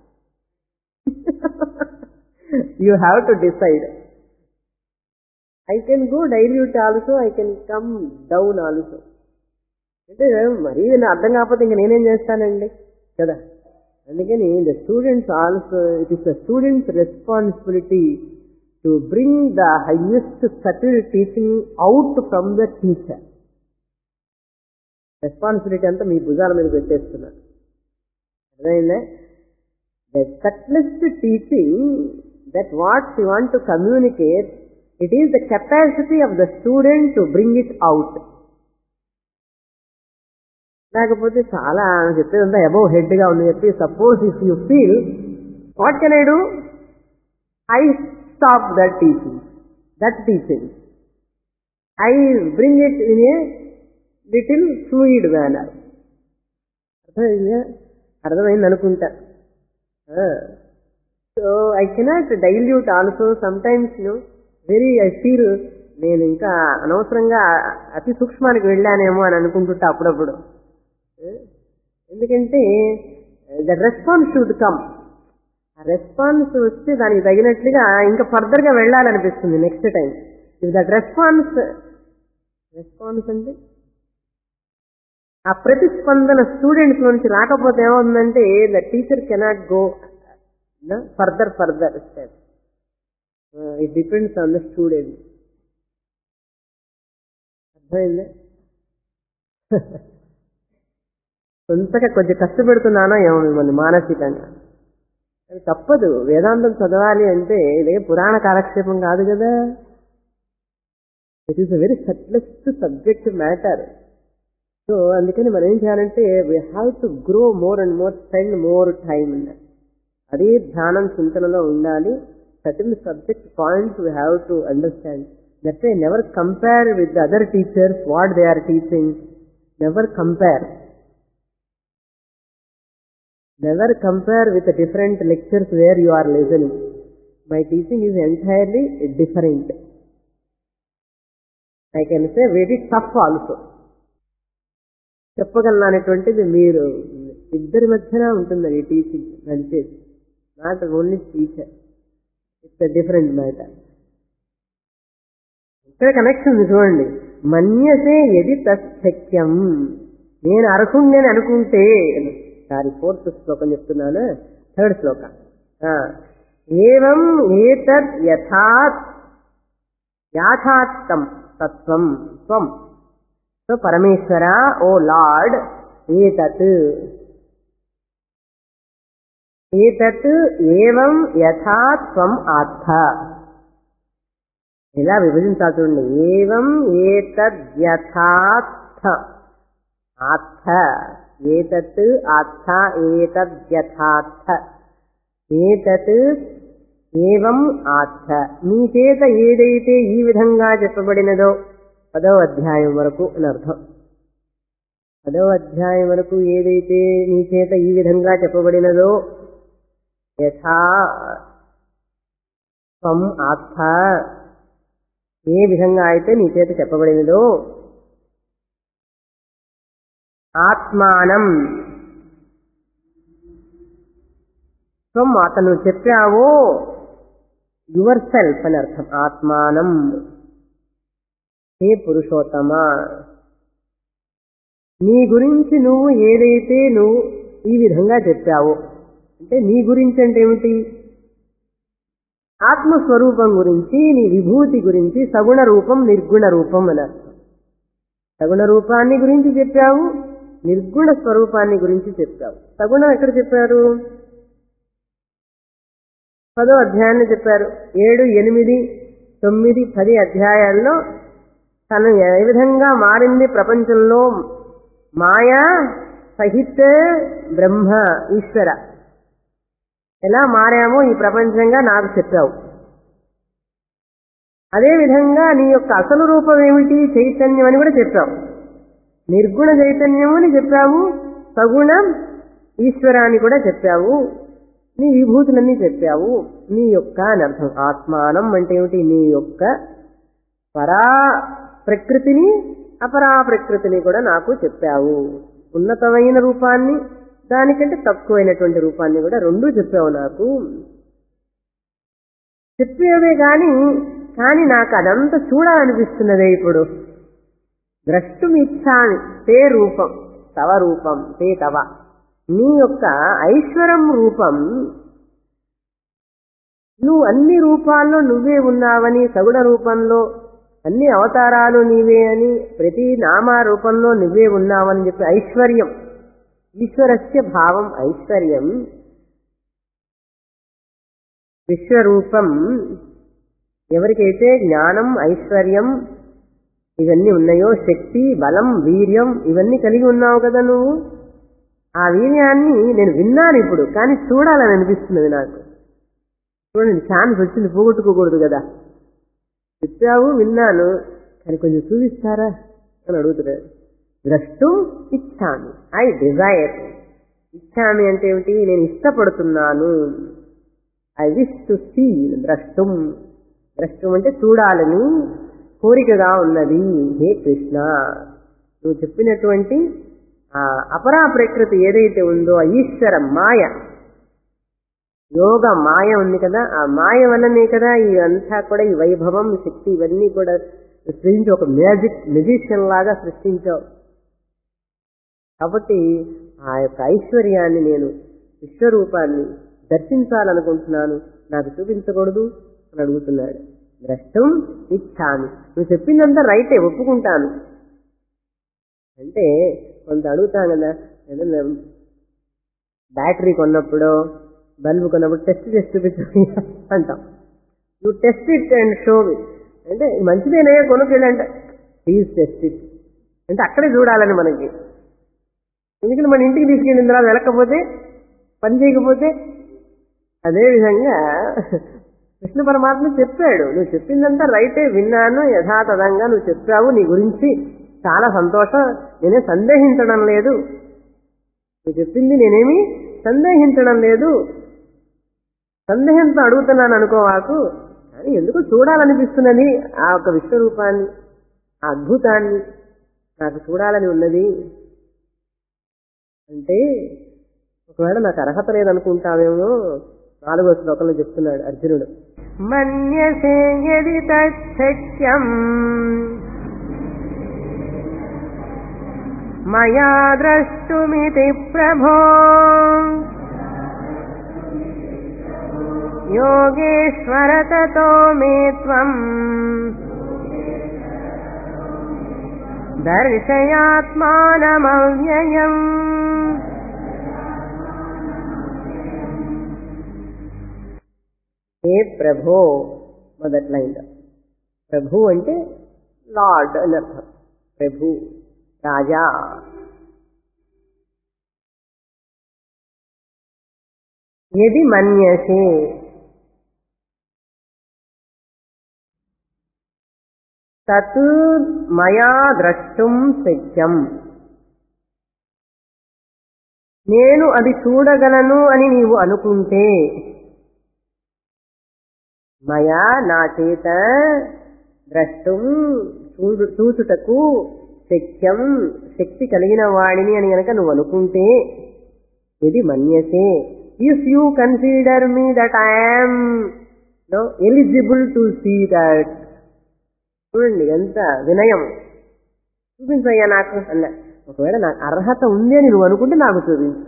Speaker 1: you have to decide I can go dilute also I can come down also అంటే మరీ నా అర్థం కాకపోతే ఇంక నేనేం చేస్తానండి కదా అందుకని the students also it is the students responsibility to bring the highest subtle teaching out from the teacher responsibility అంతా మీ భుజాల మీద పెట్టేస్తున్నారు అర్థమైందా the subtlest teaching that what you want to communicate it is the capacity of the student to bring it out లేకపోతే చాలా చెప్పేదంతా above head గా ఉంది చెప్పి suppose if you feel what can I do I stop that teaching that teaching I bring it in a little fluid manner అర్థమైందా అర్థమైంది అనుకుంటా so I cannot dilute also sometimes you very I feel నేను ఇంకా అనవసరంగా అతి సూక్ష్మానికి వెళ్ళానేమో అని అనుకుంటుంటా అప్పుడప్పుడు ఎందుకంటే ద రెస్పాన్స్ షుడ్ కమ్ ఆ రెస్పాన్స్ వస్తే దానికి తగినట్లుగా ఇంకా ఫర్దర్ గా వెళ్ళాలనిపిస్తుంది next time if that response response అంటే ఆ ప్రతిస్పందన స్టూడెంట్స్ నుంచి రాకపోతే ఏమవుతుందంటే the teacher cannot go further further step it depends on the student అర్థమైందా కొంతగా కొంచెం కష్టపెడుతున్నానో ఏమో మిమ్మల్ని మానసికంగా అది తప్పదు వేదాంతం చదవాలి అంటే ఇదే పురాణ కాలక్షేపం కాదు కదా it is a very subtlest subject matter so అందుకని మనం ఏం చేయాలంటే we have to grow more and more spend more time అదే ధ్యానం చింతనలో ఉండాలి certain subject points we have to understand that way never compare with other teachers what they are teaching never compare never compare with different lectures where you are listening my teaching is entirely different I can say very tough also చెప్పగలను అనేటువంటిది మీరు ఇద్దరి మధ్యన ఉంటుంది ఈ teaching నడిచేది not only teacher it's different matter ఇక్కడ connection ఉంది చూడండి మన్యసే ఎది తశక్యం నేను అర్హుణ్ణి అని అనుకుంటే సారీ ఫోర్త్ శ్లోకం చెప్తున్నాను థర్డ్ శ్లోక ఆ, ఏవం ఏతద్ యథాత్ యాథాత్తం తత్వం త్వం సో పరమేశ్వర ఓ లార్డ్ ఏతత్ ఏతత్ ఏవం యథా త్వం ఆత్థ ఇలా విభజించాలి చూడండి ఏవం ఏతద్యథార్థ ఆత్థ ఏతత్ ఆత్థ ఏతద్యథార్థ ఏతత్ ఏవం ఆత్థ మీ చేత ఏదైతే ఈ విధంగా చెప్పబడినదో పదవ అధ్యాయం వరకు అని అర్థం పదవ అధ్యాయం వరకు ఏదైతే నీ చేత ఈ విధంగా చెప్పబడినదో యథా త్వం ఆత్థ ఏ విధంగా అయితే నీ చేత చెప్పబడినదో ఆత్మానం త్వం అతను చెప్పావో యువర్ సెల్ఫ్ అని అర్థం ఆత్మానం హే పురుషోత్తమ నీ గురించి నువ్వు ఏదైతే నువ్వు ఈ విధంగా చెప్పావో అంటే నీ గురించి అంటే ఏమిటి ఆత్మస్వరూపం గురించి నీ విభూతి గురించి సగుణ రూపం నిర్గుణ రూపం అని అర్థం సగుణ రూపాన్ని గురించి చెప్పావు నిర్గుణ స్వరూపాన్ని గురించి చెప్పావు సగుణం ఎక్కడ చెప్పారు పదో అధ్యాయాన్ని చెప్పారు ఏడు ఎనిమిది తొమ్మిది పది అధ్యాయాల్లో తను ఏ విధంగా మారింది ప్రపంచంలో మాయా సహిత్ బ్రహ్మ ఈశ్వర ఎలా మారామో ఈ ప్రపంచంగా నాకు చెప్పావు అదేవిధంగా నీ యొక్క అసలు రూపం ఏమిటి చైతన్యం అని కూడా చెప్పావు నిర్గుణ చైతన్యం అని చెప్పావు సగుణ ఈశ్వరాన్ని కూడా చెప్పావు నీ విభూతులన్నీ చెప్పావు నీ యొక్క అని అర్థం ఆత్మానం అంటే ఏమిటి నీ యొక్క పరా ప్రకృతిని అపరా ప్రకృతిని కూడా నాకు చెప్పావు ఉన్నతమైన రూపాన్ని దానికంటే తక్కువైనటువంటి రూపాన్ని కూడా రెండూ చెప్పావు నాకు చెప్పేవే గాని కానీ నాకు అదంతా చూడాలనిపిస్తున్నదే ఇప్పుడు ద్రష్టుమిచ్చామి తే రూపం తవ రూపం తే తవ నీ యొక్క ఐశ్వరం రూపం నువ్వు అన్ని రూపాల్లో నువ్వే ఉన్నావని సగుణ రూపంలో అన్ని అవతారాలు నీవే అని ప్రతి నామా రూపంలో నువ్వే ఉన్నావని చెప్పి ఐశ్వర్యం ఈశ్వరస్య భావం ఐశ్వర్యం విశ్వరూపం ఎవరికైతే జ్ఞానం ఐశ్వర్యం ఇవన్నీ ఉన్నాయో శక్తి బలం వీర్యం ఇవన్నీ కలిగి ఉన్నావు కదా నువ్వు ఆ వీర్యాన్ని నేను విన్నాను ఇప్పుడు కానీ చూడాలని అనిపిస్తున్నది నాకు చూడండి ఛాన్స్ వచ్చింది పోగొట్టుకోకూడదు కదా చెప్పావు విన్నాను కానీ కొంచెం చూపిస్తారా అని అడుగుతున్నాడు ద్రష్టం ఇచ్చామి ఐ డిజైర్ ఇచ్చామి అంటే ఏమిటి నేను ఇష్టపడుతున్నాను ఐ విష్ టు సీ ద్రష్టం ద్రష్టం అంటే చూడాలని కోరికగా ఉన్నది హే కృష్ణ నువ్వు చెప్పినటువంటి ఆ అపరా ప్రకృతి ఏదైతే ఉందో ఆ ఈశ్వర మాయ యోగ మాయ ఉంది కదా ఆ మాయ వల్లనే కదా ఇవంతా కూడా ఈ వైభవం శక్తి ఇవన్నీ కూడా సృష్టించి ఒక మ్యాజిక్ మ్యూజిషియన్ లాగా సృష్టించావు కాబట్టి ఆ యొక్క ఐశ్వర్యాన్ని నేను విశ్వరూపాన్ని దర్శించాలనుకుంటున్నాను నాకు చూపించకూడదు అని అడుగుతున్నాడు ద్రష్టం ఇచ్చాను నువ్వు చెప్పిందంతా రైటే ఒప్పుకుంటాను అంటే కొంత అడుగుతాం కదా ఏదన్నా బ్యాటరీ కొన్నప్పుడు బల్బు కొన్నప్పుడు టెస్ట్ చేసి చూపించు అంటాం నువ్వు టెస్ట్ ఇట్ అండ్ షో అంటే మంచిదేనే కొనుక్కెళ్ళంటే ప్లీజ్ టెస్ట్ ఇట్ అంటే అక్కడే చూడాలని మనకి ఎందుకంటే మన ఇంటికి తీసుకెళ్ళిన తర్వాత వెళ్ళకపోతే పని చేయకపోతే అదేవిధంగా కృష్ణ పరమాత్మ చెప్పాడు నువ్వు చెప్పిందంతా రైటే విన్నాను యథాతథంగా నువ్వు చెప్పావు నీ గురించి చాలా సంతోషం నేనే సందేహించడం లేదు నువ్వు చెప్పింది నేనేమి సందేహించడం లేదు సందేహంతో అడుగుతున్నాను అనుకోవాకు కానీ ఎందుకు చూడాలనిపిస్తున్నది ఆ యొక్క విశ్వరూపాన్ని ఆ అద్భుతాన్ని నాకు చూడాలని ఉన్నది అంటే ఒకవేళ నాకు అర్హత లేదనుకుంటావేమో నాలుగో శ్లోకంలో చెప్తున్నాడు అర్జునుడు
Speaker 2: मन्यसे यदि तच्छक्यम् मया द्रष्टुमिति प्रभो योगेश्वर ततो मे त्वम् दर्शयात्मानमव्ययम्
Speaker 1: ఏ ప్రభో మొదటి లైన్ ప్రభు అంటే లార్డ్ అని అర్థం ప్రభు రాజా ఎది మన్యసే తత్ మయా ద్రష్టుం శక్యం నేను అది చూడగలను అని నీవు అనుకుంటే మయా నా చేత ద్రష్టం చూడు చూచుటకు శక్యం శక్తి కలిగిన వాడిని అని గనక నువ్వు అనుకుంటే ఇది మన్యసే if you consider me that I'm no eligible to see that చూడండి ఎంత వినయం చూపించయ్యా నాకు అన్న ఒకవేళ నాకు అర్హత ఉంది అని నువ్వు అనుకుంటే నాకు చూపించు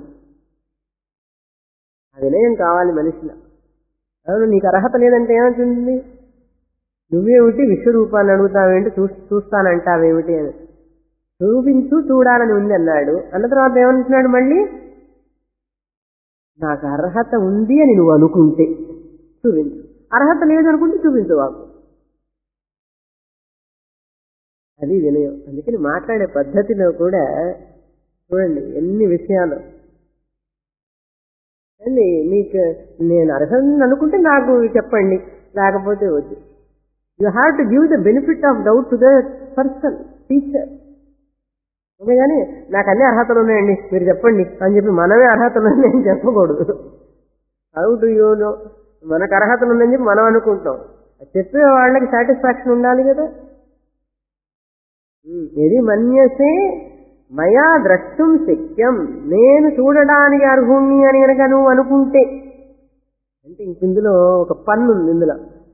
Speaker 1: ఆ వినయం కావాలి మనిషిలో అవును నీకు అర్హత లేదంటే ఏమవుతుంది నువ్వేమిటి విశ్వరూపాన్ని అడుగుతావేంటి చూ చూస్తానంటావేమిటి అని చూపించు చూడాలని ఉంది అన్నాడు అన్న తర్వాత ఏమంటున్నాడు మళ్ళీ నాకు అర్హత ఉంది అని నువ్వు అనుకుంటే చూపించు అర్హత లేదు అనుకుంటే చూపించు వాకు అది వినయం అందుకని మాట్లాడే పద్ధతిలో కూడా చూడండి ఎన్ని విషయాలు అండి మీకు నేను అర్హతని అనుకుంటే నాకు చెప్పండి లేకపోతే వద్దు you have to give the benefit of doubt to the person teacher okay కానీ నాకు అన్ని అర్హతలు ఉన్నాయండి మీరు చెప్పండి అని చెప్పి మనమే అర్హతలు ఉన్నాయని చెప్పకూడదు హౌ డు యూ నో మనకు అర్హతలు ఉందని చెప్పి మనం అనుకుంటాం అది చెప్పే వాళ్ళకి సాటిస్ఫాక్షన్ ఉండాలి కదా ఉమ్, ఇది మన్యసే మయా ద్రష్టం శక్యం నేను చూడడానికి అర్హుణ్ణి అని కనుక నువ్వు అనుకుంటే అంటే ఇంక ఇందులో ఒక పన్ను ఉంది ఇందులో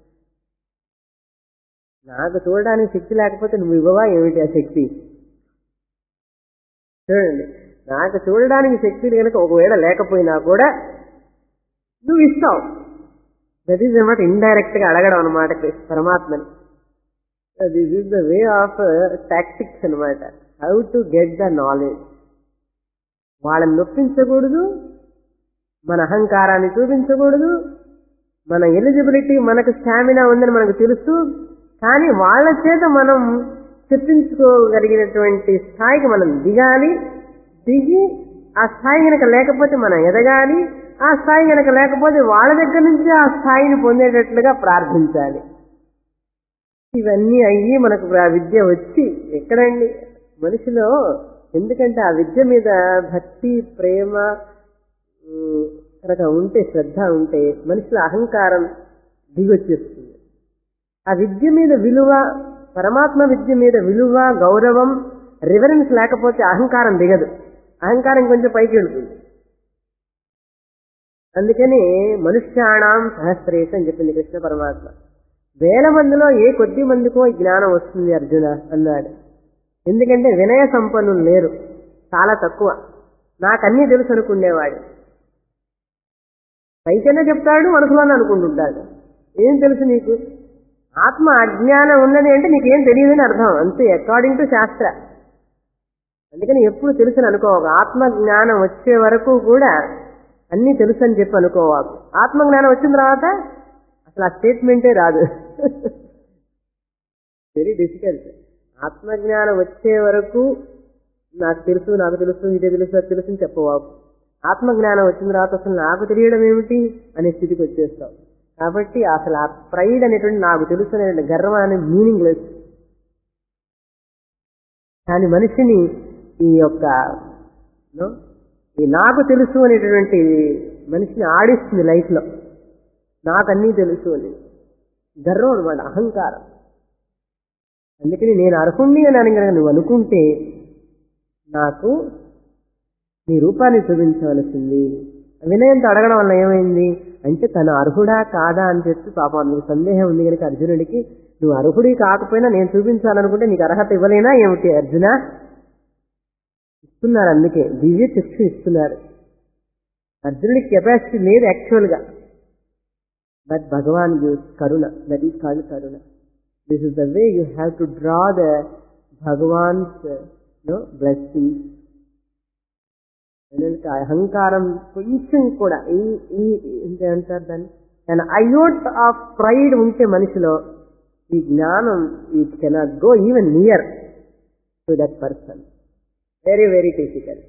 Speaker 1: నాకు చూడడానికి శక్తి లేకపోతే నువ్వు ఇవ్వవా ఏమిటి ఆ శక్తి చూడండి నాకు చూడడానికి శక్తి కనుక ఒకవేళ లేకపోయినా కూడా నువ్వు ఇస్తావు దట్ ఈజ్ అనమాట ఇండైరెక్ట్ గా అడగడం అనమాట పరమాత్మని this is the way of tactics అనమాట how to get the knowledge వాళ్ళని నొప్పించకూడదు మన అహంకారాన్ని చూపించకూడదు మన ఎలిజిబిలిటీ మనకు స్టామినా ఉందని మనకు తెలుసు కానీ వాళ్ళ చేత మనం చెప్పించుకోగలిగినటువంటి స్థాయికి మనం దిగాలి దిగి ఆ స్థాయి కనుక లేకపోతే మనం ఎదగాలి ఆ స్థాయి కనుక లేకపోతే వాళ్ళ దగ్గర నుంచి ఆ స్థాయిని పొందేటట్లుగా ప్రార్థించాలి ఇవన్నీ అయ్యి మనకు ఆ విద్య వచ్చి ఎక్కడండి మనిషిలో ఎందుకంటే ఆ విద్య మీద భక్తి ప్రేమ ఉమ్, కనుక ఉంటే శ్రద్ధ ఉంటే మనిషిలో అహంకారం దిగొచ్చేస్తుంది ఆ విద్య మీద విలువ పరమాత్మ విద్య మీద విలువ గౌరవం రివరెన్స్ లేకపోతే అహంకారం దిగదు అహంకారం కొంచెం పైకి వెళ్తుంది అందుకని మనుష్యాణం సహస్రేష అని చెప్పింది కృష్ణ పరమాత్మ వేల మందిలో ఏ కొద్ది మందికో ఈ జ్ఞానం వస్తుంది అర్జున అన్నాడు ఎందుకంటే వినయ సంపన్నులు లేరు చాలా తక్కువ నాకన్నీ తెలుసు అనుకునేవాడు పైకైనా చెప్తాడు మనసులోనే అనుకుంటుంటాడు ఏం తెలుసు నీకు ఆత్మ అజ్ఞానం ఉన్నది అంటే నీకేం తెలియదని అర్థం అంతే అకార్డింగ్ టు శాస్త్ర అందుకని ఎప్పుడు తెలుసని అనుకోవాలి ఆత్మ జ్ఞానం వచ్చే వరకు కూడా అన్నీ తెలుసు అని చెప్పి అనుకోవాలి ఆత్మ జ్ఞానం వచ్చిన తర్వాత అసలు ఆ స్టేట్మెంటే రాదు వెరీ డిఫికల్ట్ ఆత్మజ్ఞానం వచ్చే వరకు నాకు తెలుసు నాకు తెలుసు ఇదే తెలుసు అది తెలుసు అని చెప్పవాకు ఆత్మజ్ఞానం వచ్చిన తర్వాత అసలు నాకు తెలియడం ఏమిటి అనే స్థితికి వచ్చేస్తాం కాబట్టి అసలు ఆ ప్రైడ్ అనేటువంటి నాకు తెలుసు అనేటువంటి గర్వం అనే మీనింగ్ లెస్ కానీ మనిషిని ఈ యొక్క no, ఈ నాకు తెలుసు అనేటువంటి మనిషిని ఆడిస్తుంది లైఫ్ లో నాకన్నీ తెలుసు అని గర్వం అనమాట అహంకారం అందుకని నేను అర్హుణ్ణి అని అని కనుక నువ్వు అనుకుంటే నాకు నీ రూపాన్ని చూపించవలసింది వినయంతో అడగడం వల్ల ఏమైంది అంటే తను అర్హుడా కాదా అని చెప్పి పాపం అందుకు సందేహం ఉంది కనుక అర్జునుడికి నువ్వు అర్హుడి కాకపోయినా నేను చూపించాలనుకుంటే నీకు అర్హత ఇవ్వలేనా ఏమిటి అర్జున ఇస్తున్నారు అందుకే దివ్య చక్షు ఇస్తున్నారు అర్జునుడికి కెపాసిటీ లేదు యాక్చువల్గా but Bhagavan uses karuna that is called karuna this is the way you have to draw the Bhagavan's no blessings ఎందుకంటే అహంకారం కొంచెం కూడా ఈ ఈ ఏంటి అంటారు దాన్ని దాని అయోట్ ఆఫ్ ప్రైడ్ ఉంటే మనిషిలో ఈ జ్ఞానం it cannot go even near to that person very very difficult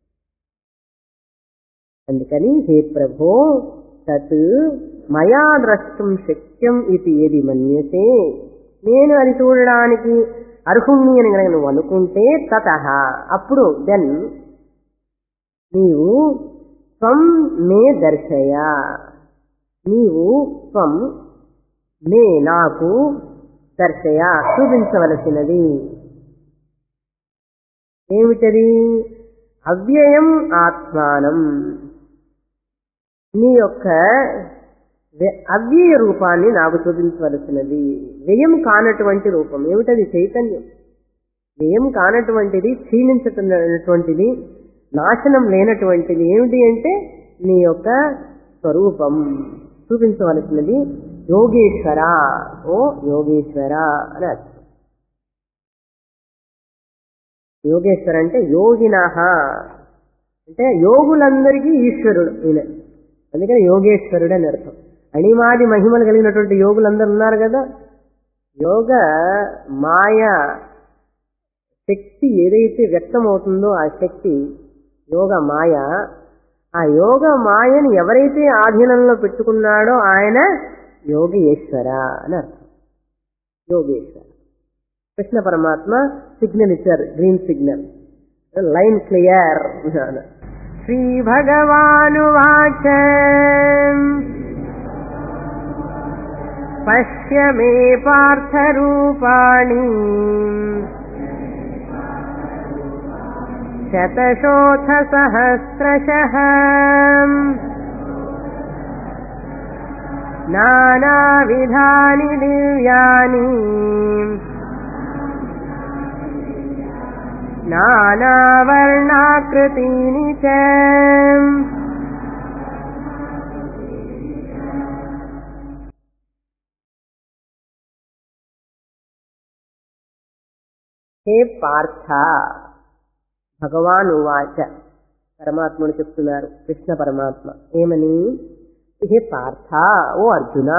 Speaker 1: అందుకని హే ప్రభో తత్ మయా ద్రష్టం శక్యం ఇది ఏది మన్యసే నేను అది చూడడానికి అర్హుణ్ణి అని కనుక నువ్వు అనుకుంటే తత అప్పుడు దెన్ నీవు త్వం మే దర్శయ నీవు త్వం మే నాకు దర్శయ చూపించవలసినది ఏమిటది అవ్యయం ఆత్మానం నీ యొక్క వ్య- అవ్యయ రూపాన్ని నాకు చూపించవలసినది వ్యయం కానటువంటి రూపం ఏమిటది చైతన్యం వ్యయం కానటువంటిది క్షీణించుతున్నటువంటిది నాశనం లేనటువంటిది ఏమిటి అంటే నీ యొక్క స్వరూపం చూపించవలసినది యోగేశ్వర ఓ యోగేశ్వర అని అర్థం యోగేశ్వర అంటే యోగినః అంటే యోగులందరికీ ఈశ్వరుడు ఈయన అందుకని యోగేశ్వరుడు అని అర్థం అణిమాది మహిమలు కలిగినటువంటి యోగులందరూ ఉన్నారు కదా యోగ మాయ శక్తి ఏదైతే వ్యక్తమవుతుందో ఆ శక్తి యోగ మాయ ఆ యోగ మాయని ఎవరైతే ఆధీనంలో పెట్టుకున్నాడో ఆయన యోగేశ్వర అని అర్థం యోగేశ్వర కృష్ణ పరమాత్మ సిగ్నల్ ఇచ్చారు గ్రీన్ సిగ్నల్ లైన్ క్లియర్
Speaker 2: श्रीभगवानुवाच पश्य मे पार्थरूपाणि शतशोऽथसहस्रशः नानाविधानि दिव्यानि नानावर्णाकृतीनि च
Speaker 1: హే పార్థ భగవాన్ ఉవాచ పరమాత్ముడు చెప్తున్నారు కృష్ణ పరమాత్మ ఏమని హే పార్థ ఓ అర్జున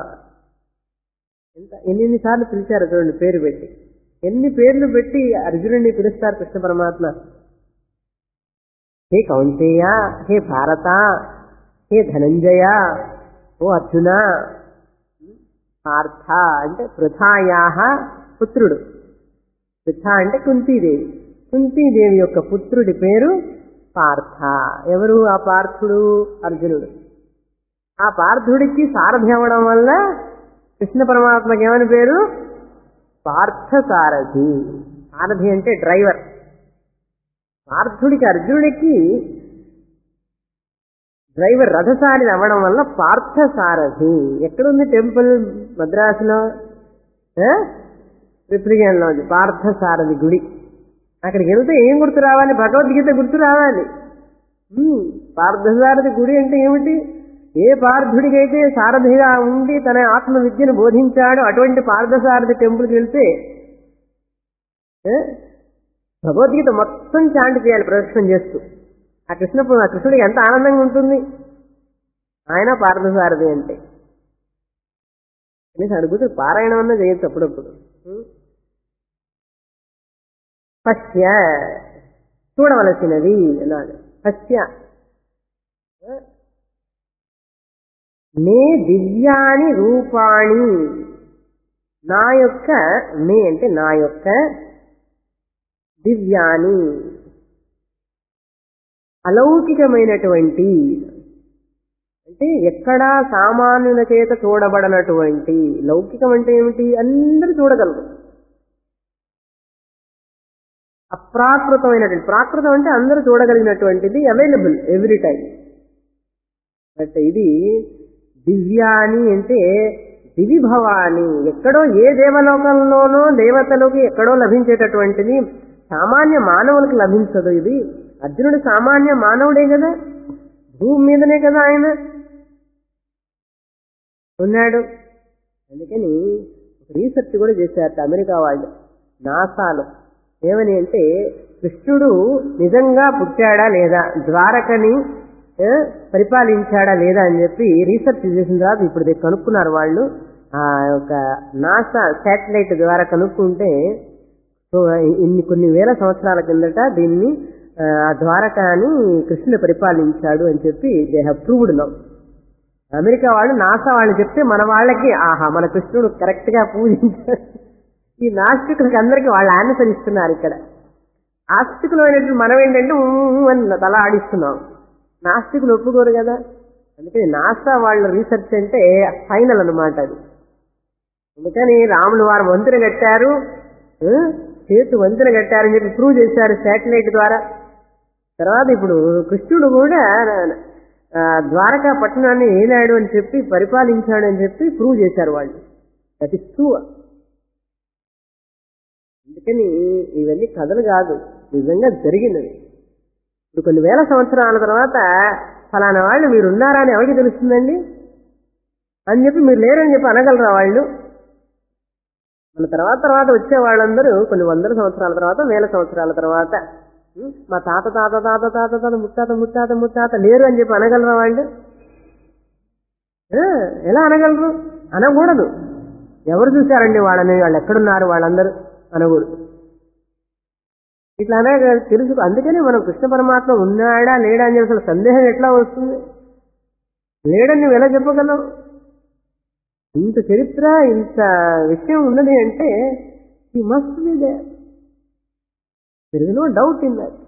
Speaker 1: ఎంత ఎన్నిసార్లు పిలిచారు చూడండి పేరు పెట్టి ఎన్ని పేర్లు పెట్టి అర్జునుడిని పిలుస్తారు కృష్ణ పరమాత్మ హే కౌంతేయ హే భారత హే ధనంజయ ఓ అర్జున పార్థ అంటే పృథాయా పుత్రుడు పృథ అంటే కుంతీదేవి కుంతీదేవి యొక్క పుత్రుడి పేరు పార్థ ఎవరు ఆ పార్థుడు అర్జునుడు ఆ పార్థుడికి సారథి అవ్వడం వల్ల కృష్ణ పరమాత్మకి ఏమని పేరు పార్థ సారథి సారథి అంటే డ్రైవర్ పార్థుడికి అర్జునుడికి డ్రైవర్ రథసారి అవ్వడం వల్ల పార్థ సారథి ఎక్కడుంది టెంపుల్ మద్రాసులో త్రిప్రియంలో ఉంది పార్థ సారథి గుడి అక్కడికి వెళ్తే ఏం గుర్తు రావాలి భగవద్గీత గుర్తు రావాలి ఉమ్, పార్థసారథి గుడి అంటే ఏమిటి ఏ పార్థుడికైతే సారథిగా ఉండి తన ఆత్మ విద్యను బోధించాడో అటువంటి పార్థసారథి టెంపుల్కి వెళ్తే ఏ? భగవద్గీత మొత్తం చాంటి చేయాలి ప్రదక్షిణ చేస్తూ ఆ కృష్ణ ఆ కృష్ణుడికి ఎంత ఆనందంగా ఉంటుంది ఆయన పార్థసారథి అంటే అనేసి అడుగుతూ పారాయణం అన్నా చేయొచ్చు అప్పుడప్పుడు ఉం? పశ్య చూడవలసినది అన్నాడు పశ్య మే దివ్యాని రూపాణి నా యొక్క మే అంటే నా యొక్క దివ్యాని అలౌకికమైనటువంటి అంటే ఎక్కడా సామాన్యుల చేత చూడబడనటువంటి లౌకికం అంటే ఏమిటి అందరూ చూడగలరు అప్రాకృతమైనటువంటి ప్రాకృతం అంటే అందరూ చూడగలిగినటువంటిది అవైలబుల్ ఎవ్రీ టైం బట్ ఇది దివ్యాని అంటే దివి భవాని ఎక్కడో ఏ దేవలోకంలోనో దేవతలకు ఎక్కడో లభించేటటువంటిది సామాన్య మానవులకు లభించదు ఇది అర్జునుడు సామాన్య మానవుడే కదా భూమి మీదనే కదా ఆయన ఉన్నాడు అందుకని రీసెర్చ్ కూడా చేశారట అమెరికా వాళ్ళు నాసాలో ఏమని అంటే కృష్ణుడు నిజంగా పుట్టాడా లేదా ద్వారకని ఆ, పరిపాలించాడా లేదా అని చెప్పి రీసెర్చ్ చేసిన తర్వాత ఇప్పుడు ఇది కనుక్కున్నారు వాళ్ళు ఆ యొక్క నాసా శాటిలైట్ ద్వారా కనుక్కుంటే సో ఇన్ని కొన్ని వేల సంవత్సరాల కిందట దీన్ని ఆ, ఆ ద్వారకాని కృష్ణుడు పరిపాలించాడు అని చెప్పి they have proved now America వాళ్ళు నాసా వాళ్ళు చెప్తే మన వాళ్ళకి ఆహా మన కృష్ణుడు కరెక్ట్ గా పూజించాడు ఈ నాస్తికులకి అందరికీ వాళ్ళు ఆన్సర్ ఇస్తున్నారు ఇక్కడ ఆస్తికులు అయినట్టు మనం ఏంటంటే ఊ ఊ అని తల ఆడిస్తున్నాం నాస్తికులు ఒప్పుకోరు కదా అందుకని నాసా వాళ్ళ రీసెర్చ్ అంటే ఫైనల్ అన్నమాట అది అందుకని రాములు వారు వంతెన కట్టారు ఆ, చేతు వంతెన కట్టారని చెప్పి ప్రూవ్ చేశారు శాటిలైట్ ద్వారా తర్వాత ఇప్పుడు కృష్ణుడు కూడా ఆ, ద్వారకా పట్టణాన్ని ఏలాడు అని చెప్పి పరిపాలించాడు అని చెప్పి ప్రూవ్ చేశారు వాళ్ళు దట్ ఇస్ ట్రూ అందుకని ఇవన్నీ కథలు కాదు నిజంగా జరిగినవి ఇప్పుడు కొన్ని వేల సంవత్సరాల తర్వాత ఫలానా వాళ్ళు మీరు ఉన్నారా అని ఎవరికి తెలుస్తుందండి అని చెప్పి మీరు లేరని చెప్పి అనగలరా వాళ్ళు మన తర్వాత తర్వాత వచ్చే వాళ్ళందరూ కొన్ని వందల సంవత్సరాల తర్వాత వేల సంవత్సరాల తర్వాత ఉం, మా తాత తాత తాత తాత తాత ముత్తాత ముత్తాత ముత్తాత లేరు అని చెప్పి అనగలరా వాళ్ళు ఆ, ఎలా అనగలరు అనకూడదు ఎవరు చూశారండి వాళ్ళని వాళ్ళు ఎక్కడున్నారు వాళ్ళందరూ అనకూడదు ఇట్లా అనగా తెలుసు అందుకని మనం కృష్ణ పరమాత్మ ఉన్నాడా లేడా అని చెప్పి అసలు సందేహం ఎట్లా వస్తుంది లేడని నువ్వు ఎలా చెప్పగలవు ఇంత చరిత్ర ఇంత విషయం ఉన్నది అంటే ఈ must be they there no doubt in that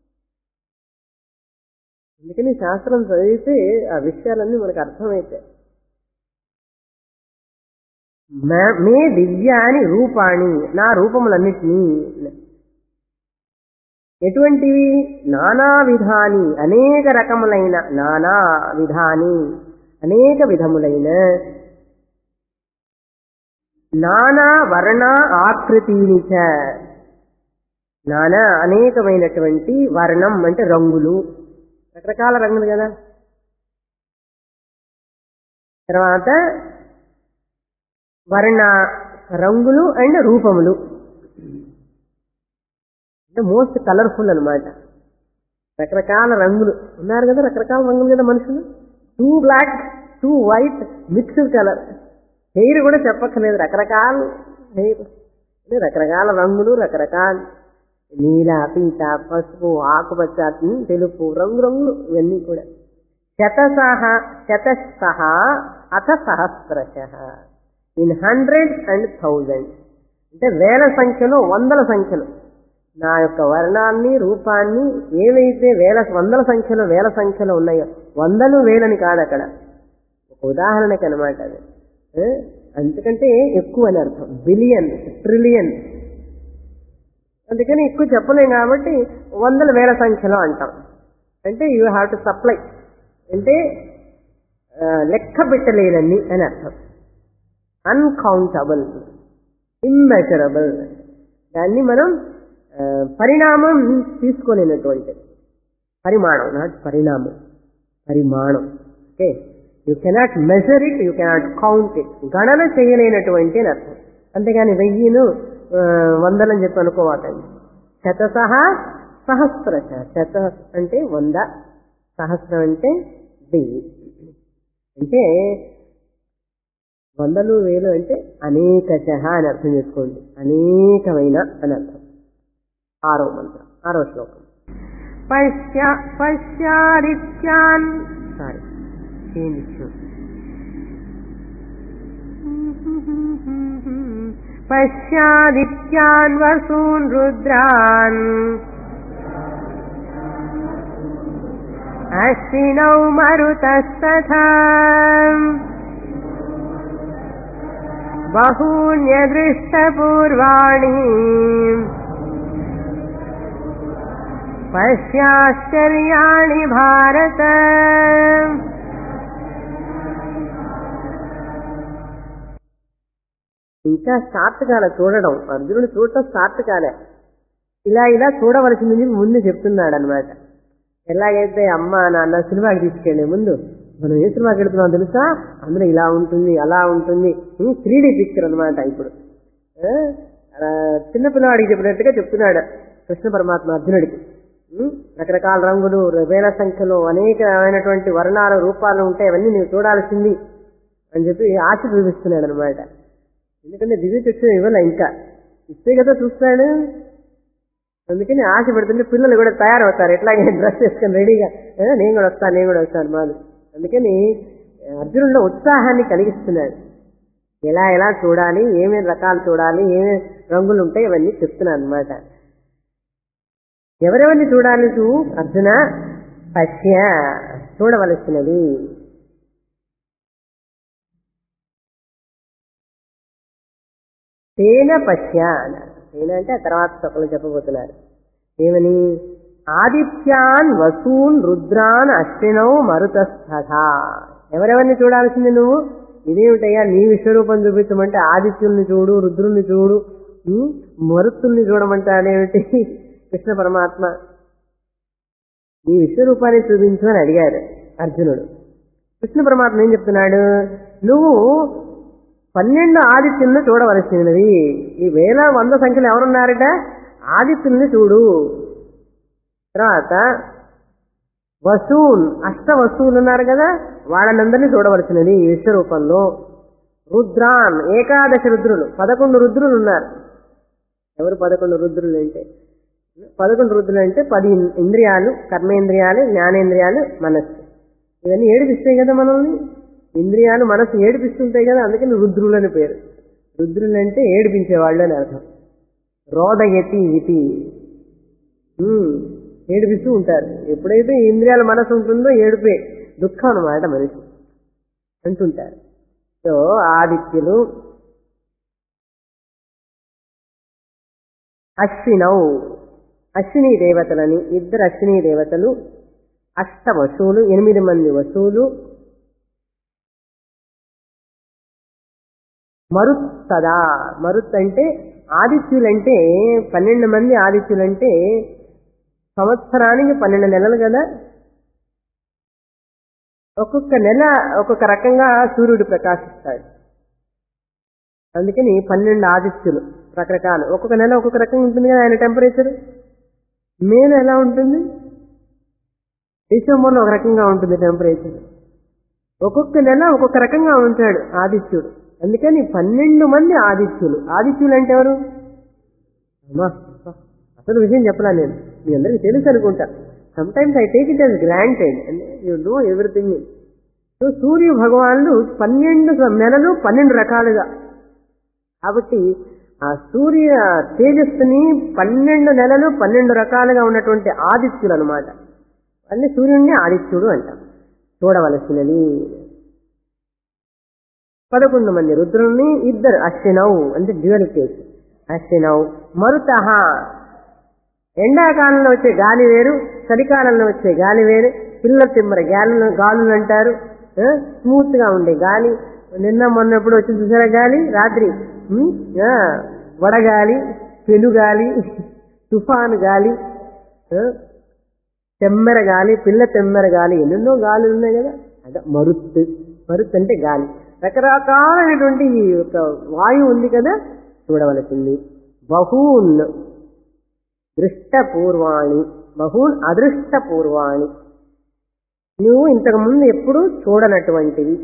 Speaker 1: అందుకని శాస్త్రం చదివితే ఆ విషయాలన్నీ మనకు అర్థమైతాయి మే- మే దివ్యాని రూపాణి నా రూపములన్నిటినీ ఎటువంటివి నానా విధాని అనేక రకములైన నానా విధాని అనేక విధములైన నానా వర్ణ ఆకృతిని చ నానా అనేకమైనటువంటి వర్ణం అంటే రంగులు రకరకాల రంగులు కదా తర్వాత వర్ణ రంగులు అండ్ రూపములు అంటే మోస్ట్ కలర్ఫుల్ అన్నమాట రకరకాల రంగులు ఉన్నారు కదా రకరకాల రంగులు కదా మనుషులు to black to white mixed colour hair కూడా చెప్పక్కర్లేదు రకరకాల హెయిర్ అంటే రకరకాల రంగులు రకరకాల నీల పీత పసుపు ఆకుపచ్చ ఉమ్, తెలుపు రంగు రంగులు ఇవన్నీ కూడా శతసహ శతసహ అథ సహస్రశ ఇన్ హండ్రెడ్ అండ్ థౌజండ్ అంటే వేల సంఖ్యలో వందల సంఖ్యలో నా యొక్క వర్ణాన్ని రూపాన్ని ఏవైతే వేల వందల సంఖ్యలో వేల సంఖ్యలో ఉన్నాయో వందలు వేలని కాదు అక్కడ ఒక ఉదాహరణకి అనమాట అది ఏ? అంతకంటే ఎక్కువ అని అర్థం బిలియన్ ట్రిలియన్ అందుకని ఎక్కువ చెప్పలేం కాబట్టి వందల వేల సంఖ్యలో అంటాం అంటే యూ హ్యావ్ టు సప్లై అంటే ఆ, లెక్క పెట్టలేనన్ని అని అర్థం అన్కౌంటబుల్ ఇమ్మెజరబుల్ దాన్ని మనం ఆ, పరిణామం తీసుకోలేనటువంటి పరిమాణం నాట్ పరిణామం పరిమాణం okay you cannot measure it you cannot count it గణన చేయలేనటువంటి అని అర్థం అంతేగాని వెయ్యిను ఆ, వందలని చెప్పి అనుకోవాలండి శతసహ సహస్రశ శత అంటే వంద సహస్రం అంటే వెయ్యి అంటే వందలు వేలు అంటే అనేకశ అని అర్థం చేసుకోండి అనేకమైన అని అర్థం ఆరో మంత్రం ఆరో శ్లోకం
Speaker 2: पश्य पश्यादित्यान्
Speaker 1: సారీ చేంజ్
Speaker 2: पश्यादित्यान् वसून् रुद्रान् अश्विनौ मरुतस्तथा बहून्यदृष्टपूर्वाणि పశ్యాశ్చర్యాణి భారత
Speaker 1: ఇంకా స్టార్ట్ కాలే చూడడం అర్జునుడు చూడటం స్టార్ట్ కాలే ఇలా ఇలా చూడవలసింది ముందు చెప్తున్నాడు అనమాట ఎలాగైతే అమ్మ నాన్న సినిమాకి తీసుకెళ్లే ముందు మనం ఏ సినిమాకి వెళ్తున్నాం తెలుసా అందులో ఇలా ఉంటుంది అలా ఉంటుంది త్రీ డి పిక్చర్ అనమాట ఇప్పుడు ఆ, ఆ, చిన్న పిల్లవాడికి చెప్పినట్టుగా చెప్తున్నాడు కృష్ణ పరమాత్మ అర్జునుడికి ఉం? రకరకాల రంగులు వేల సంఖ్యలో అనేకమైనటువంటి వర్ణాలు రూపాలు ఉంటాయి అవన్నీ నీవు చూడాల్సింది అని చెప్పి ఆశ చూపిస్తున్నాడు అనమాట ఎందుకంటే దివ్య చక్షు ఇవ్వలే ఇంకా ఇస్తే కదా చూస్తాడు అందుకని ఆశ పెడుతుంటే పిల్లలు కూడా తయారవుతారు ఎట్లాగే డ్రెస్ వేసుకొని రెడీగా "ఏ, నేను కూడా వస్తాను నేను కూడా వస్తాను మాది అందుకని అర్జునుడిలో ఉత్సాహాన్ని కలిగిస్తున్నాడు ఎలా ఎలా చూడాలి ఏమేమి రకాలు చూడాలి ఏమేమి రంగులు ఉంటాయి ఇవన్నీ చెప్తున్నాను అనమాట ఎవరెవరిని చూడాలి చూ అర్జున పశ్య చూడవలసినది తేన పశ్య అన్నారు తేన అంటే ఆ తర్వాత ఒకరు చెప్పబోతున్నారు ఏమని ఆదిత్యాన్ వసూన్ రుద్రాన్ అశ్వినౌ మరుతస్థ ఎవరెవరిని చూడాల్సింది నువ్వు ఇదేమిటయ్యా నీ విశ్వరూపం చూపించమంటే ఆదిత్యుల్ని చూడు రుద్రుల్ని చూడు ఉం? మరుత్తుల్ని చూడమంటాడేమిటి కృష్ణ పరమాత్మ నీ విశ్వరూపాన్ని చూపించు అని అడిగారు అర్జునుడు కృష్ణ పరమాత్మ ఏం చెప్తున్నాడు నువ్వు పన్నెండు ఆదిత్యులను చూడవలసినది ఈ వేల వంద సంఖ్యలో ఎవరున్నారట ఆదిత్యుల్ని చూడు తర్వాత వసూన్ అష్ట వస్తువులు ఉన్నారు కదా వాళ్ళనందరినీ చూడవలసినది ఈ విశ్వరూపంలో రుద్రాన్ ఏకాదశ రుద్రులు పదకొండు రుద్రులు ఉన్నారు ఎవరు పదకొండు రుద్రులు అంటే పదకొండు రుద్రులు అంటే పది ఇంద్రియాలు కర్మేంద్రియాలు జ్ఞానేంద్రియాలు మనస్సు ఇవన్నీ ఏడిపిస్తాయి కదా మనల్ని ఇంద్రియాలు మనసు ఏడిపిస్తుంటాయి కదా అందుకని రుద్రులు అని పేరు రుద్రులు అంటే ఏడిపించేవాళ్ళు అని అర్థం రోదయతి ఇతి ఉమ్, ఏడిపిస్తూ ఉంటారు ఎప్పుడైతే ఈ ఇంద్రియాల మనసు ఉంటుందో ఏడిపే దుఃఖం అన్నమాట మనిషి అంటుంటారు సో ఆదిత్యులు అశ్వినౌ అశ్విని దేవతలని ఇద్దరు అశ్విని దేవతలు అష్ట వసువులు ఎనిమిది మంది వసువులు మరుత్ కదా మరుత్ అంటే ఆదిత్యులంటే పన్నెండు మంది ఆదిత్యులంటే సంవత్సరానికి పన్నెండు నెలలు కదా ఒక్కొక్క నెల ఒక్కొక్క రకంగా సూర్యుడు ప్రకాశిస్తాడు అందుకని పన్నెండు ఆదిత్యులు రకరకాలు ఒక్కొక్క నెల ఒక్కొక్క రకంగా ఉంటుంది కదా ఆయన టెంపరేచర్ మేలో ఎలా ఉంటుంది డిసెంబర్లో ఒక రకంగా ఉంటుంది టెంపరేచర్ ఒక్కొక్క నెల ఒక్కొక్క రకంగా ఉంటాడు ఆదిత్యుడు అందుకని పన్నెండు మంది ఆదిత్యులు ఆదిత్యులు అంటే ఎవరు అమ్మా అబ్బా, అసలు విషయం చెప్పలా నేను మీ అందరికీ తెలుసు అనుకుంటా sometimes I take it as granted you know everything so Surya భగవానుడు పన్నెండు నెలలు పన్నెండు రకాలుగా కాబట్టి ఆ సూర్య తేజస్సుని పన్నెండు నెలలు పన్నెండు రకాలుగా ఉన్నటువంటి ఆదిత్యులు అనమాట అన్ని సూర్యుడిని ఆదిత్యుడు అంటాం చూడవలసినది పదకొండు మంది రుద్రుల్ని ఇద్దరు అశ్వినవు అంటే డ్యూయల్ కేసు అశ్వినవు మరుతహ ఎండాకాలంలో వచ్చే గాలి వేరు చలికాలంలో వచ్చే గాలి వేరు పిల్ల తిమ్మర గాలి గాలులు అంటారు స్మూత్ గా ఉండే గాలి నిన్న మొన్నప్పుడు వచ్చింది చూసారా గాలి రాత్రి ఉమ్, ఆ, వడగాలి పెనుగాలి తుఫాను గాలి ఆ, తెమ్మెర గాలి పిల్ల తెమ్మెర గాలి ఎన్నెన్నో గాలులు ఉన్నాయి కదా అదే మరుత్ మరుత్ అంటే గాలి రకరకాలైనటువంటి ఈ యొక్క వాయువు ఉంది కదా చూడవలసింది బహూన్ దృష్టపూర్వాణి బహూన్ అదృష్టపూర్వాణి నువ్వు ఇంతకు ముందు ఎప్పుడు చూడనటువంటివి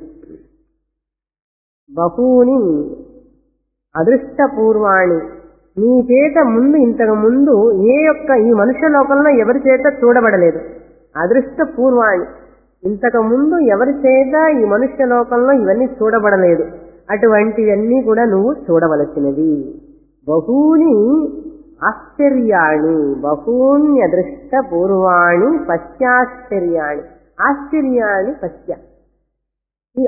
Speaker 1: బహూని అదృష్టపూర్వాణి నీ చేత ముందు ఇంతకు ముందు ఏ యొక్క ఈ మనుష్య లోకంలో ఎవరి చేత చూడబడలేదు అదృష్టపూర్వాణి ఇంతకు ముందు ఎవరి చేత ఈ మనుష్య లోకంలో ఇవన్నీ చూడబడలేదు అటువంటివన్నీ కూడా నువ్వు చూడవలసినది బహూని ఆశ్చర్యాణి బహూని అదృష్ట పూర్వాణి పశ్చాశ్చర్యాణి ఆశ్చర్యాన్ని పశ్చ ఈ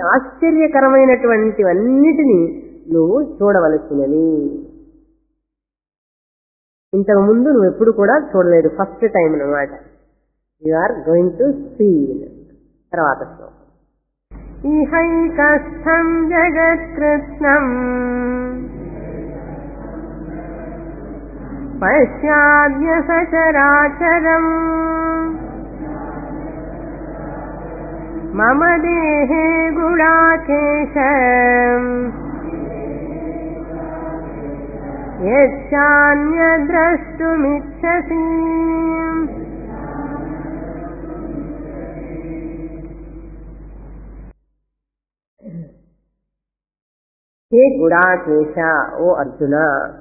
Speaker 1: ఆశ్చర్యకరమైనటువంటివన్నిటినీ నువ్వు చూడవలసినవి ఇంతకు ముందు నువ్వు ఎప్పుడు కూడా చూడలేదు ఫస్ట్ టైం అనమాట you are going to see తర్వాత శ్లోకం
Speaker 2: इहैकस्थं जगत्कृत्स्नम् पश्याद्य सचराचरम् मम देहे गुणाकेश यच्चान्यद्रष्टुमिच्छसि
Speaker 1: హే గుడాకేశ ఓ అర్జున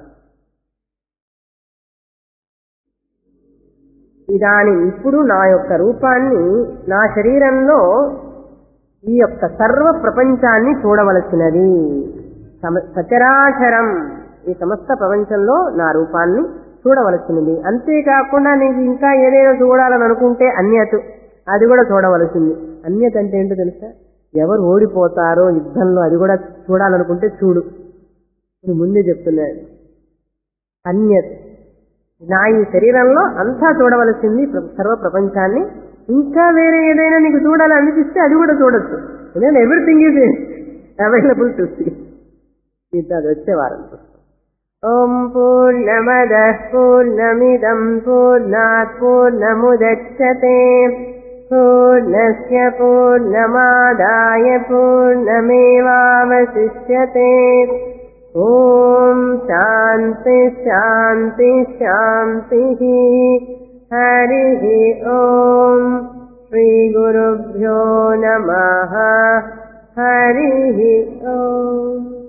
Speaker 1: ఇదాని ఇప్పుడు నా యొక్క రూపాన్ని నా శరీరంలో ఈ యొక్క సర్వ ప్రపంచాన్ని చూడవలసినది సమ- సచరాచరం ఈ సమస్త ప్రపంచంలో నా రూపాన్ని చూడవలసినది అంతేకాకుండా నీకు ఇంకా ఏదైనా చూడాలని అనుకుంటే అన్యత్ అది కూడా చూడవలసింది అన్యత్ అంటే ఏంటో తెలుసా ఎవరు ఓడిపోతారో యుద్ధంలో అది కూడా చూడాలనుకుంటే చూడు నేను ముందే చెప్తున్నాను అన్యత్ నా ఈ శరీరంలో అంతా చూడవలసింది ప్ర- సర్వ ప్రపంచాన్ని ఇంకా వేరే ఏదైనా నీకు చూడాలని అనిపిస్తే అది కూడా చూడొచ్చు ఎందుకంటే everything is available to see ఇది అది వచ్చే వారం చూస్తాం
Speaker 2: ॐ पूर्णमदः पूर्णमिदम् पूर्णात् पूर्णमुदच्छते पूर्णस्य पूर्णमादाय पूर्णमेवावशिष्यते ॐ शान्ति शान्ति शान्तिः हरिः ॐ श्रीगुरुभ्यो नमः हरिः ॐ